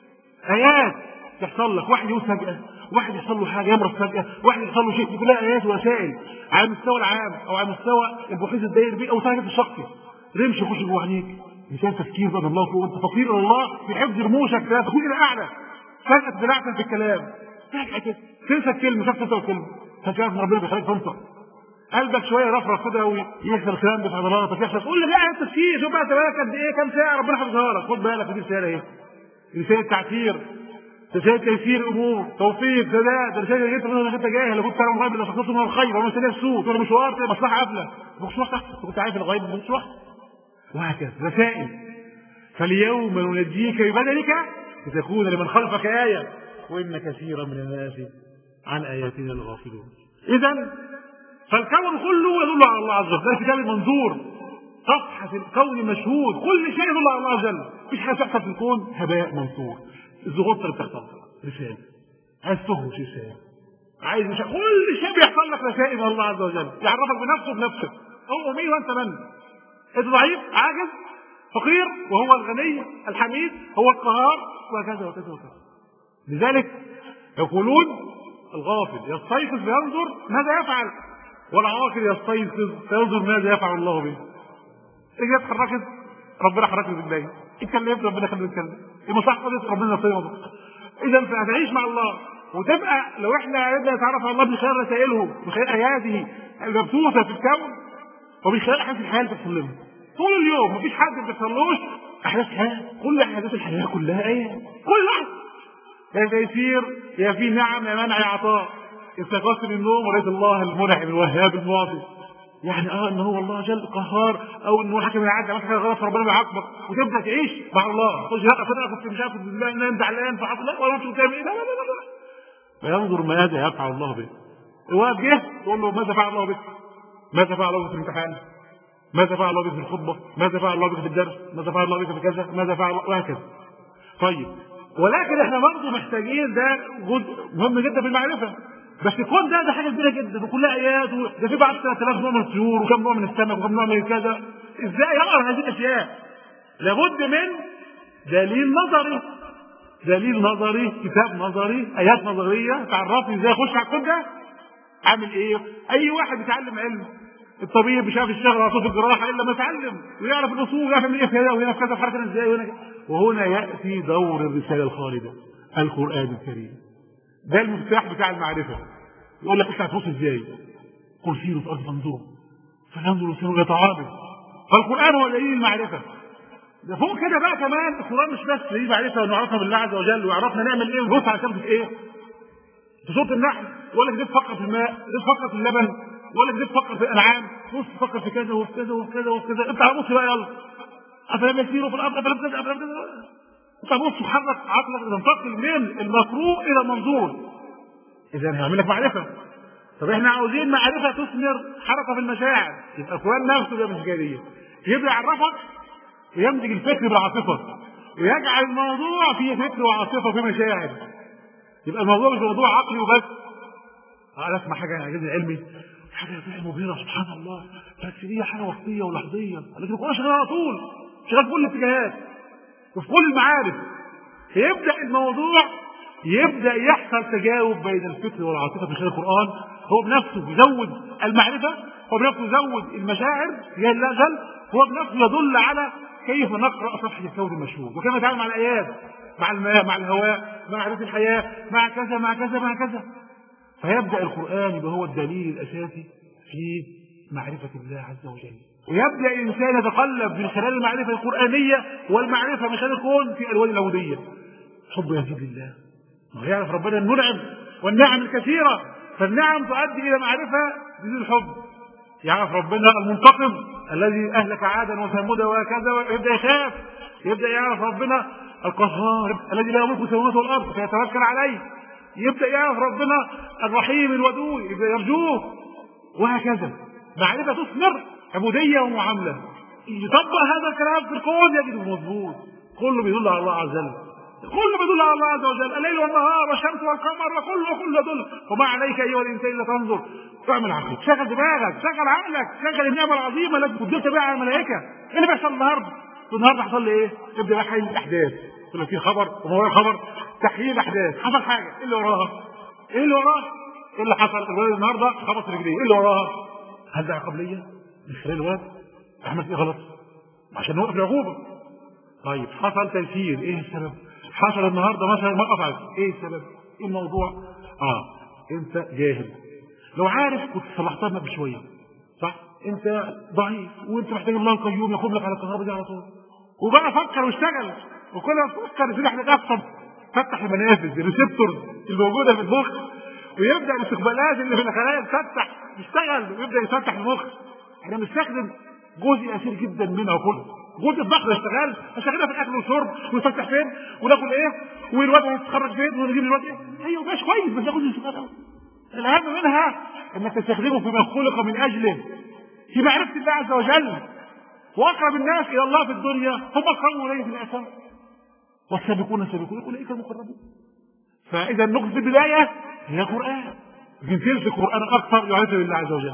ايات تحصل لك واحد يموت فجاه واحد يحصل له حاجه يمرض فجاه واحد يحصل له شيء دي كلها ايات ووسائل على المستوى العام او على مستوى المحيط الدائري بيه او تارجت الشخصي رمش يخش جوه عينيك مثال تفكير بقى الله فوق انت فقير الى الله في حفظ رموشك لا تكون الى اعلى فجاه تتلعثم في الكلام فجاه كده تنسى الكلمه مش تنسى الكلمه فجاه ربنا بيخليك تنطق قلبك شويه رفرف كده ويحصل كلام في عضلاتك يحصل قول لي بقى التفكير شوف بقى انت بالك قد ايه كام ساعه ربنا حافظها لك خد بالك دي رساله اهي رساله تعثير رساله تيسير امور توفيق سداد رساله اللي انت مثلا انت جاهل لو كنت تعلم الغيب لا تخلصوا من الخير ومن سنه السوء ولا مشوار تبقى مصلحه قافله مش واحده كنت عارف الغيب مش واحده وهكذا رسائل فاليوم ننجيك ببدنك لتكون لمن خلفك آية وإن كثيرا من الناس عن آياتنا لغافلون إذا فالكون كله يدل على الله عز وجل كتاب منظور صفحة الكون مشهود كل شيء يدل على الله عز وجل مفيش حاجة تحصل في الكون هباء منثور الزغطة اللي بتحصل رسالة عايز تهرش رسالة عايز مش كل شيء بيحصل لك رسائل من الله عز وجل يعرفك بنفسه بنفسك هو مين وانت من انت ضعيف عاجز فقير وهو الغني الحميد هو القهار وهكذا وكذا وكذا لذلك يقولون الغافل يستيقظ فينظر ماذا يفعل والعاقل يستيقظ فينظر ماذا يفعل الله به اجي اتحركت ربنا حركت بالله اتكلمت ربنا خلينا نتكلم المصحف ربنا يصيبك اذا فهتعيش مع الله وتبقى لو احنا عرفنا نتعرف على الله من خلال رسائله من خلال اياته المبثوثه في الكون ومن خلال احداث الحياه اللي بتحصل لنا طول اليوم مفيش حد ما بيحصلوش احداث حياه كل احداث الحياه كلها ايه كل لحظه يا تيسير يا في نعم يا منع يا عطاء استيقظت من النوم ورأيت الله المنعم الوهاب المعطي يعني اه ان هو الله جل قهار او ان هو حكم يعدي عملت حاجه غلط فربنا بيعاقبك وتبدا تعيش مع الله تقول لا اصل انا كنت مش عارف بالله ان انا زعلان فحصل لا ولا انت بتعمل ايه لا لا لا لا فينظر ماذا يفعل الله به الواد جه تقول له ماذا فعل الله بك ماذا فعل الله بك في الامتحان ماذا فعل الله بك في الخطبه ماذا فعل الله بك في الدرس ماذا فعل الله بك في كذا ماذا فعل الله وهكذا طيب ولكن احنا برضه محتاجين ده جزء مهم جدا في المعرفه بس الكون ده ده حاجه كبيره جدا وكلها ايات و- ده في بعض 3000 نوع من الطيور وكم نوع من السمك وكم نوع من كذا ازاي يقرا هذه الاشياء لابد من دليل نظري دليل نظري كتاب نظري ايات نظريه تعرفني ازاي اخش على الكون ده عامل ايه اي واحد بيتعلم علم الطبيب مش عارف يشتغل على صوت الجراحه الا ما يتعلم ويعرف الاصول ويعرف ايه في هنا وهنا في كذا حركه ازاي وهنا كذا. وهنا ياتي دور الرساله الخالده القران الكريم ده المفتاح بتاع المعرفه يقول لك انت هتبص ازاي قل سيروا في الارض فانظروا فينظروا سيروا يتعارض فالقران هو دليل المعرفه ده فوق كده بقى كمان القران مش بس دليل معرفه ونعرفها بالله عز وجل ويعرفنا نعمل ايه ونبص على شمس ايه في سوره النحل يقول لك دي تفكر في الماء دي تفكر في اللبن يقول لك دي تفكر في الانعام بص تفكر في كذا وفي كذا وفي كذا وفي كذا انت هتبص بقى يلا افلام يسيروا في الارض افلام كذا افلام كذا انت هتبص تحرك عقلك تنتقل من المقروء الى المنظور اذا هيعمل لك معرفه طب احنا عاوزين معرفه تثمر حركه في المشاعر يبقى القران نفسه ده مش جايه يبدا يعرفك ويمزج الفكر بالعاطفه ويجعل الموضوع فيه فكر وعاطفه وفيه مشاعر يبقى الموضوع مش موضوع عقلي وبس انا اسمع حاجه عجبني علمي حاجه فيها مبهره سبحان الله بس دي حاجه وقتيه ولحظيه لكن القران شغال على طول شغال في كل الاتجاهات وفي كل المعارف يبدا الموضوع يبدا يحصل تجاوب بين الفكر والعاطفه في خلال القران هو بنفسه يزود المعرفه هو بنفسه يزود المشاعر يا لا زال هو بنفسه يدل على كيف نقرا صفحه الكون المشهود وكيف نتعامل مع الايات مع الماء مع الهواء مع احداث الحياه مع كذا مع كذا مع كذا فيبدا القران يبقى هو الدليل الاساسي في معرفه الله عز وجل ويبدا الانسان يتقلب من خلال المعرفه القرانيه والمعرفه من خلال الكون في الوان العبوديه حب يزيد لله ما هو يعرف ربنا المنعم والنعم الكثيره فالنعم تؤدي الى معرفه بدون الحب يعرف ربنا المنتقم الذي اهلك عادا وثمود وهكذا ويبدا يخاف يبدا يعرف ربنا القهار الذي لا يملك السماوات والارض فيتوكل عليه يبدا يعرف ربنا الرحيم الودود يبدا يرجوه وهكذا معرفه تثمر عبوديه ومعامله يطبق هذا الكلام في الكون يجده مظبوط كله بيدل على الله عز وجل كله بيدل على الله عز وجل الليل والنهار والشمس والقمر وكله كله يدل وما عليك ايها الانسان الا تنظر اعمل عقلك شغل دماغك شغل عقلك شغل النعمه العظيمه التي قدرت بها على الملائكه ايه اللي بيحصل النهارده؟ النهارده حصل لي ايه؟ ابدا بقى حل الاحداث يقول لك في خبر وما وراء الخبر تحليل الاحداث حصل حاجه ايه اللي وراها؟ ايه اللي وراها؟ ايه اللي حصل؟ الولد النهارده خبط رجليه ايه اللي وراها؟ هل ده عقبليه؟ من خلال الولد؟ عملت ايه غلط؟ عشان نوقف العقوبه طيب حصل تيسير ايه السبب؟ حصل النهارده مثلا ما قطعت ايه السبب؟ ايه الموضوع؟ اه انت جاهل لو عارف كنت صلحتها من بشويه صح؟ انت ضعيف وانت محتاج الله القيوم يقوم لك على الكهرباء دي على طول وبقى فكر واشتغل وكل ما تفكر يصير احنا نفسك فتح المنافذ الريسبتورز الموجوده في المخ ويبدا الاستقبالات اللي في الخلايا تفتح يشتغل ويبدا يفتح المخ احنا بنستخدم جزء يسير جدا منها كله جزء الضغط يشتغل هشغلها في الاكل والشرب ونفتح فين وناكل ايه والواد هيتخرج فين ونجيب الواد ايه ايوه ماشي كويس بس ده جزء صغير قوي الاهم منها انك تستخدمه فيما خلق من اجله في معرفه الله عز وجل واقرب الناس الى الله في الدنيا هم القوم اليه في الاثار والسابقون السابقون اولئك المقربون فاذا النقطه في البدايه هي القران لكن تلك القران اكثر يعرف بالله عز وجل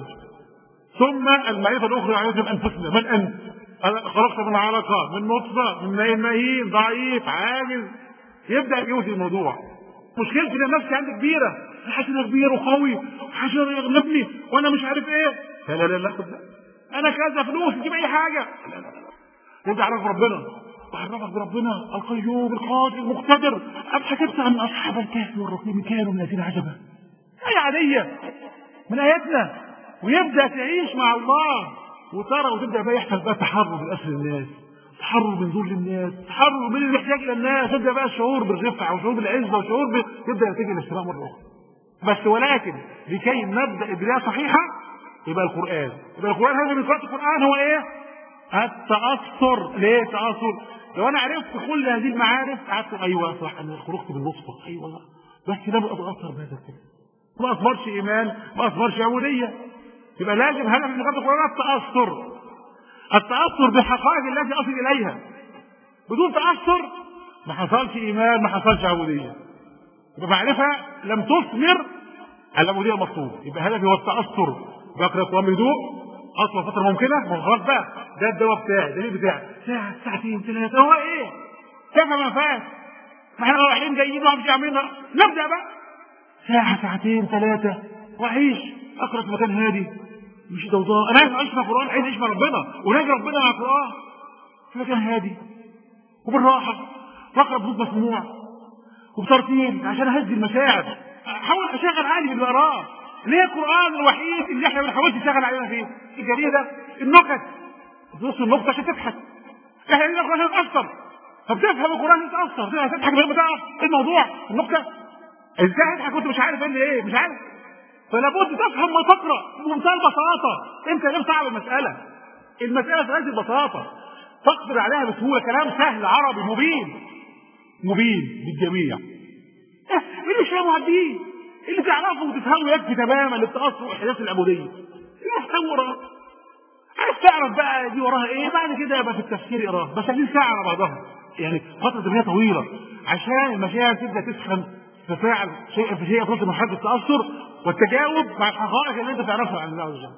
ثم المعرفه الاخرى يعرف بانفسنا من انت خلقت من علقه من نطفه من ماء مهين ضعيف عاجز يبدا يوزي الموضوع مشكلتي ان نفسي عندي كبيره حاسس اني كبير وقوي وحاسس انه يغلبني وانا مش عارف ايه لا لا لا لا خد انا كذا فلوس تجيب اي حاجه لا لا لا انت عرف ربنا وعرفك بربنا القيوم القادر المقتدر أم حسبت أن أصحاب الكهف والرقيم كانوا من الذين عجبا آية عادية من آياتنا ويبدأ تعيش مع الله وترى وتبدأ بقى يحصل بقى تحرر من أسر الناس تحرر من ذل الناس تحرر من اللي يحتاج الى الناس يبدا بقى الشعور بالرفعه وشعور بالعزه وشعور ب... يبدا يتجه للاشتراء مره اخرى بس ولكن لكي نبدا بدايه صحيحه يبقى القران يبقى القران هذا من قراءه القران هو ايه؟ التاثر ليه تاثر؟ لو انا عرفت كل هذه المعارف قعدت ايوه صح انا خرجت بالنصفه ايوه بس ده بقى اتاثر بهذا الكلام ما اثمرش ايمان ما اثمرش عبوديه يبقى لازم هدف من قراءه القران التاثر التاثر بالحقائق التي اصل اليها بدون تاثر ما حصلش ايمان ما حصلش عبوديه يبقى معرفه لم تثمر العبوديه المطلوبه يبقى هدفي هو التاثر بقرا القران بهدوء اطول فتره ممكنه ما هو خلاص بقى ده الدواء بتاعي ده اللي بتاعي ساعه ساعتين ثلاثه هو ايه؟ كيف ما فات؟ ما احنا رايحين جايين ومش عاملين نبدا بقى ساعه ساعتين ثلاثه واعيش اقرا في مكان هادي مش ضوضاء انا عايز اعيش مع القران عايز اعيش مع ربنا وناجي ربنا مع القران في مكان هادي وبالراحه واقرا بصوت مسموع وبترتيب عشان اهدي المشاعر احاول اشغل عقلي باللي اقراه ليه القران الوحيد اللي احنا ما بنحاولش نشغل علينا فيه الجريده النكت تبص النكته عشان تضحك احنا لينا القران عشان تاثر فبتفهم القران تتاثر تضحك من غير ما تعرف ايه الموضوع النكته ازاي تضحك وانت مش عارف ايه اللي ايه مش عارف فلا بد تفهم ما تقرا بمنتهى البساطه انت غير صعب المساله المساله في هذه البساطه تقدر عليها بسهوله كلام سهل عربي مبين مبين للجميع إيه اللي مش فاهمه عديه اللي تعرفه وتفهمه يكفي تماما للتاثر واحداث العبوديه اللي تفهمه وراه عايز تعرف بقى دي وراها ايه بعد كده يبقى في التفسير اقراه بس عايزين ساعه على بعضها يعني فتره زمنيه طويله عشان المشاعر تبدا تسخن تتفاعل شيئا في شيء تصل مرحله التاثر والتجاوب مع الحقائق اللي انت تعرفها عن الله عز وجل.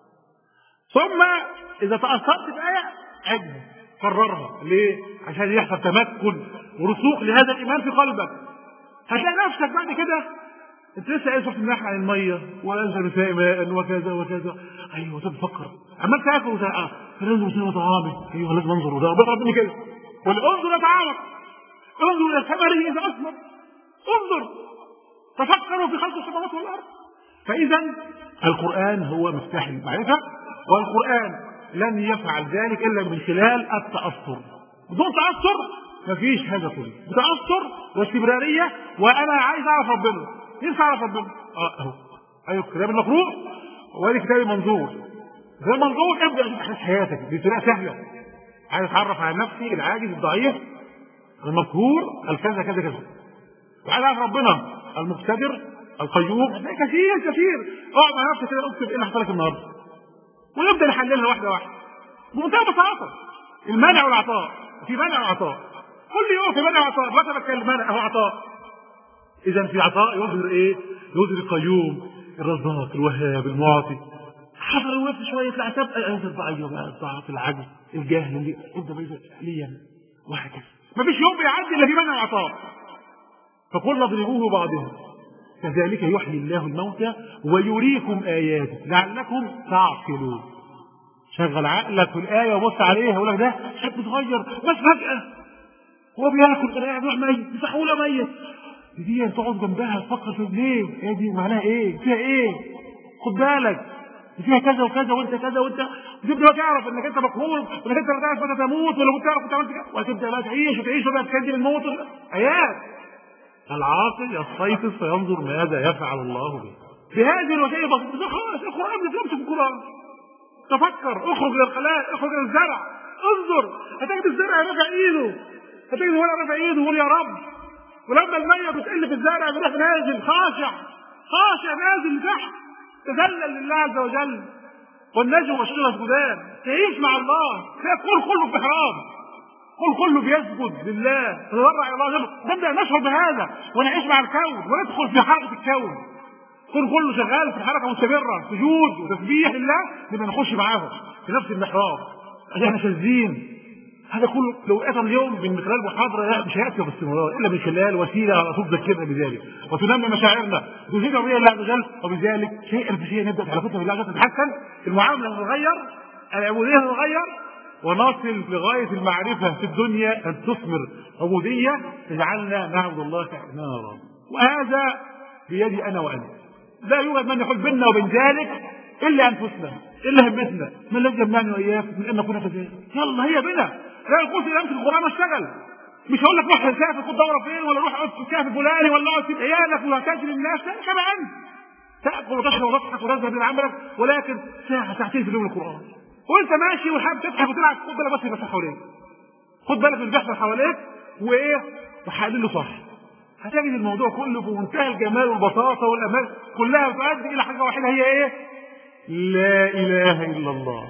ثم اذا تاثرت بايه عد قررها ليه؟ عشان يحصل تمكن ورسوخ لهذا الايمان في قلبك. هتلاقي نفسك بعد كده انت لسه قايل سوره النحل عن الميه وانزل نساء ماء وكذا وكذا ايوه تفكر عمال تاكل وتقع فلازم سنه طعامي ايوه لازم انظر وده بقرا مني كده والانظر الى طعامك انظر الى ثمره اذا اثمر انظر تفكروا في خلق السماوات والارض فاذا القران هو مفتاح المعرفه والقران لن يفعل ذلك الا من خلال التاثر بدون تاثر مفيش هذا كله بتاثر واستمراريه وانا عايز اعرف ربنا نفسي اعرف ربنا اه اهو اي الكتاب المقروء وادي كتاب المنظور ده المنظور ابدا شوف احداث حياتك بطريقه سهله عايز اتعرف على نفسي العاجز الضعيف المقهور الكذا كذا كذا وعايز اعرف ربنا المقتدر القيوم هتلاقي كثير كثير اقعد مع نفسك كده اكتب ايه اللي حصل لك النهارده ونبدا نحللها واحده واحده بمنتهى البساطه المنع والعطاء في منع وعطاء كل يوم في منع وعطاء دلوقتي بتكلم منع اهو عطاء اذا في عطاء يظهر ايه؟ يظهر القيوم الرزاق الوهاب المعطي حصل الوقت شويه يطلع تبقى انت الضعيف بقى الضعف العجز الجهل اللي انت بيزك ليا وهكذا مفيش يوم بيعدي الا في منع وعطاء فقل اضربوه بعضهم كذلك يحيي الله الموتى ويريكم اياته لعلكم تعقلون شغل عقلك في الايه وبص عليها يقول لك ده شاب صغير بس فجاه هو بياكل كده قاعد يروح ميت مسحوله ميت دي تقعد جنبها تفكر في ليه هي دي معناها ايه فيها ايه خد بالك فيها كذا وكذا وانت كذا وانت تبدا تعرف انك انت مقهور وانك انت لا تعرف متى تموت ولا كنت تعرف كنت عملت كده وهتبدا بقى تعيش وتعيش وبقى تكذب الموت ايات العاقل يستيقظ فينظر ماذا يفعل الله به بهذه الوسيله البسيطه ده خلاص القران بتمسك القران تفكر اخرج للخلاء اخرج للزرع انظر هتجد الزرع رافع ايده هتجد الورق رافع ايده ويقول يا رب ولما الميه بتقل في الزرع بيروح نازل خاشع خاشع نازل تحت تذلل لله عز وجل والنجم والشجره يسجدان تعيش مع الله تلاقي كل كله في احرام كل كله بيسجد لله تتضرع الى الله جل نبدا نشعر بهذا ونعيش مع الكون وندخل في حركه الكون كل كله شغال في حركه مستمره سجود وتسبيح لله نبقى نخش معاهم في نفس المحراب احنا شاذين هذا كله لو اتى اليوم من خلال محاضره لا مش هياتي باستمرار الا من خلال وسيله على طول تذكرنا بذلك وتنمي مشاعرنا تزيد رؤيه الله عز وجل وبذلك شيئا فشيئا نبدا علاقتنا بالله عز وجل تتحسن المعامله تتغير العبوديه تتغير ونصل لغايه المعرفه في الدنيا ان تثمر عبوديه تجعلنا نعبد الله كما نرى وهذا بيدي انا وانت لا يوجد من يحول بيننا وبين ذلك الا انفسنا الا همتنا ما الذي يمنعني واياك من ان نكون كذلك يلا هي بنا لا يقول في امس القران واشتغل مش هقول لك روح سافر خد دوره فين ولا روح اقعد في الكهف الفلاني ولا اقعد في عيالك وهتجري الناس لا كما انت تاكل وتشرب وتضحك وتذهب من عملك ولكن ساعه ساعتين في اليوم القران وانت ماشي وحابب تضحك وتلعب خد بالك بس اللي بيحصل حواليك خد بالك من اللي بيحصل حواليك وايه وحلله صح هتجد الموضوع كله في منتهى الجمال والبساطه والامان كلها تؤدي الى حاجه واحده هي ايه؟ لا اله الا الله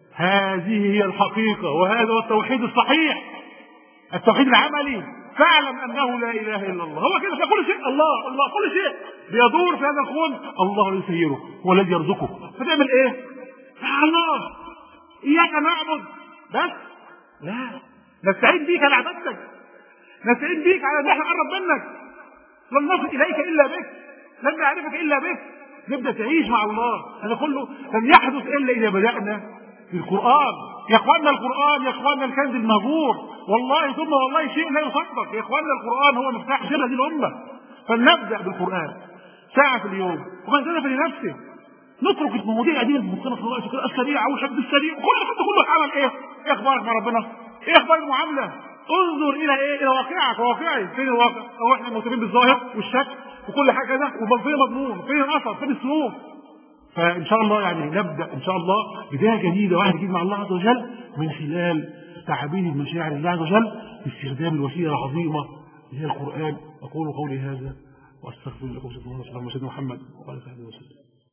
هذه هي الحقيقه وهذا هو التوحيد الصحيح التوحيد العملي فاعلم انه لا اله الا الله هو كده في كل شيء الله الله كل شيء بيدور في هذا الكون الله الذي يسيره هو الذي يرزقه فتعمل ايه؟ يا الله اياك نعبد بس لا نستعين بيك على عبادتك نستعين بيك على ان احنا نقرب منك لن نصل اليك الا بك لن نعرفك الا بك نبدا تعيش مع الله هذا كله لم يحدث الا اذا بدانا بالقران يا اخواننا القران يا اخواننا الكنز المهجور والله ثم والله شيء لا يصدق يا اخواننا القران هو مفتاح سر هذه الامه فلنبدا بالقران ساعه في اليوم ومن زاد فلنفسه نترك المواضيع دي المختلفه في الوقت كده السريع والحب السريع كل ده كله عمل ايه؟ ايه اخبارك مع ربنا؟ ايه اخبار المعامله؟ انظر الى ايه؟ الى واقعك وواقعي فين الواقع؟ هو احنا مهتمين بالظاهر والشكل وكل حاجه كده وفين المضمون؟ فين الاثر؟ فين السلوك؟ فان شاء الله يعني نبدا ان شاء الله بدايه جديده واحد جديد مع الله عز وجل من خلال تعبير المشاعر الله عز وجل باستخدام الوسيله العظيمه اللي هي القران اقول قولي هذا واستغفر لكم سيدنا محمد وعلى اله وصحبه وسلم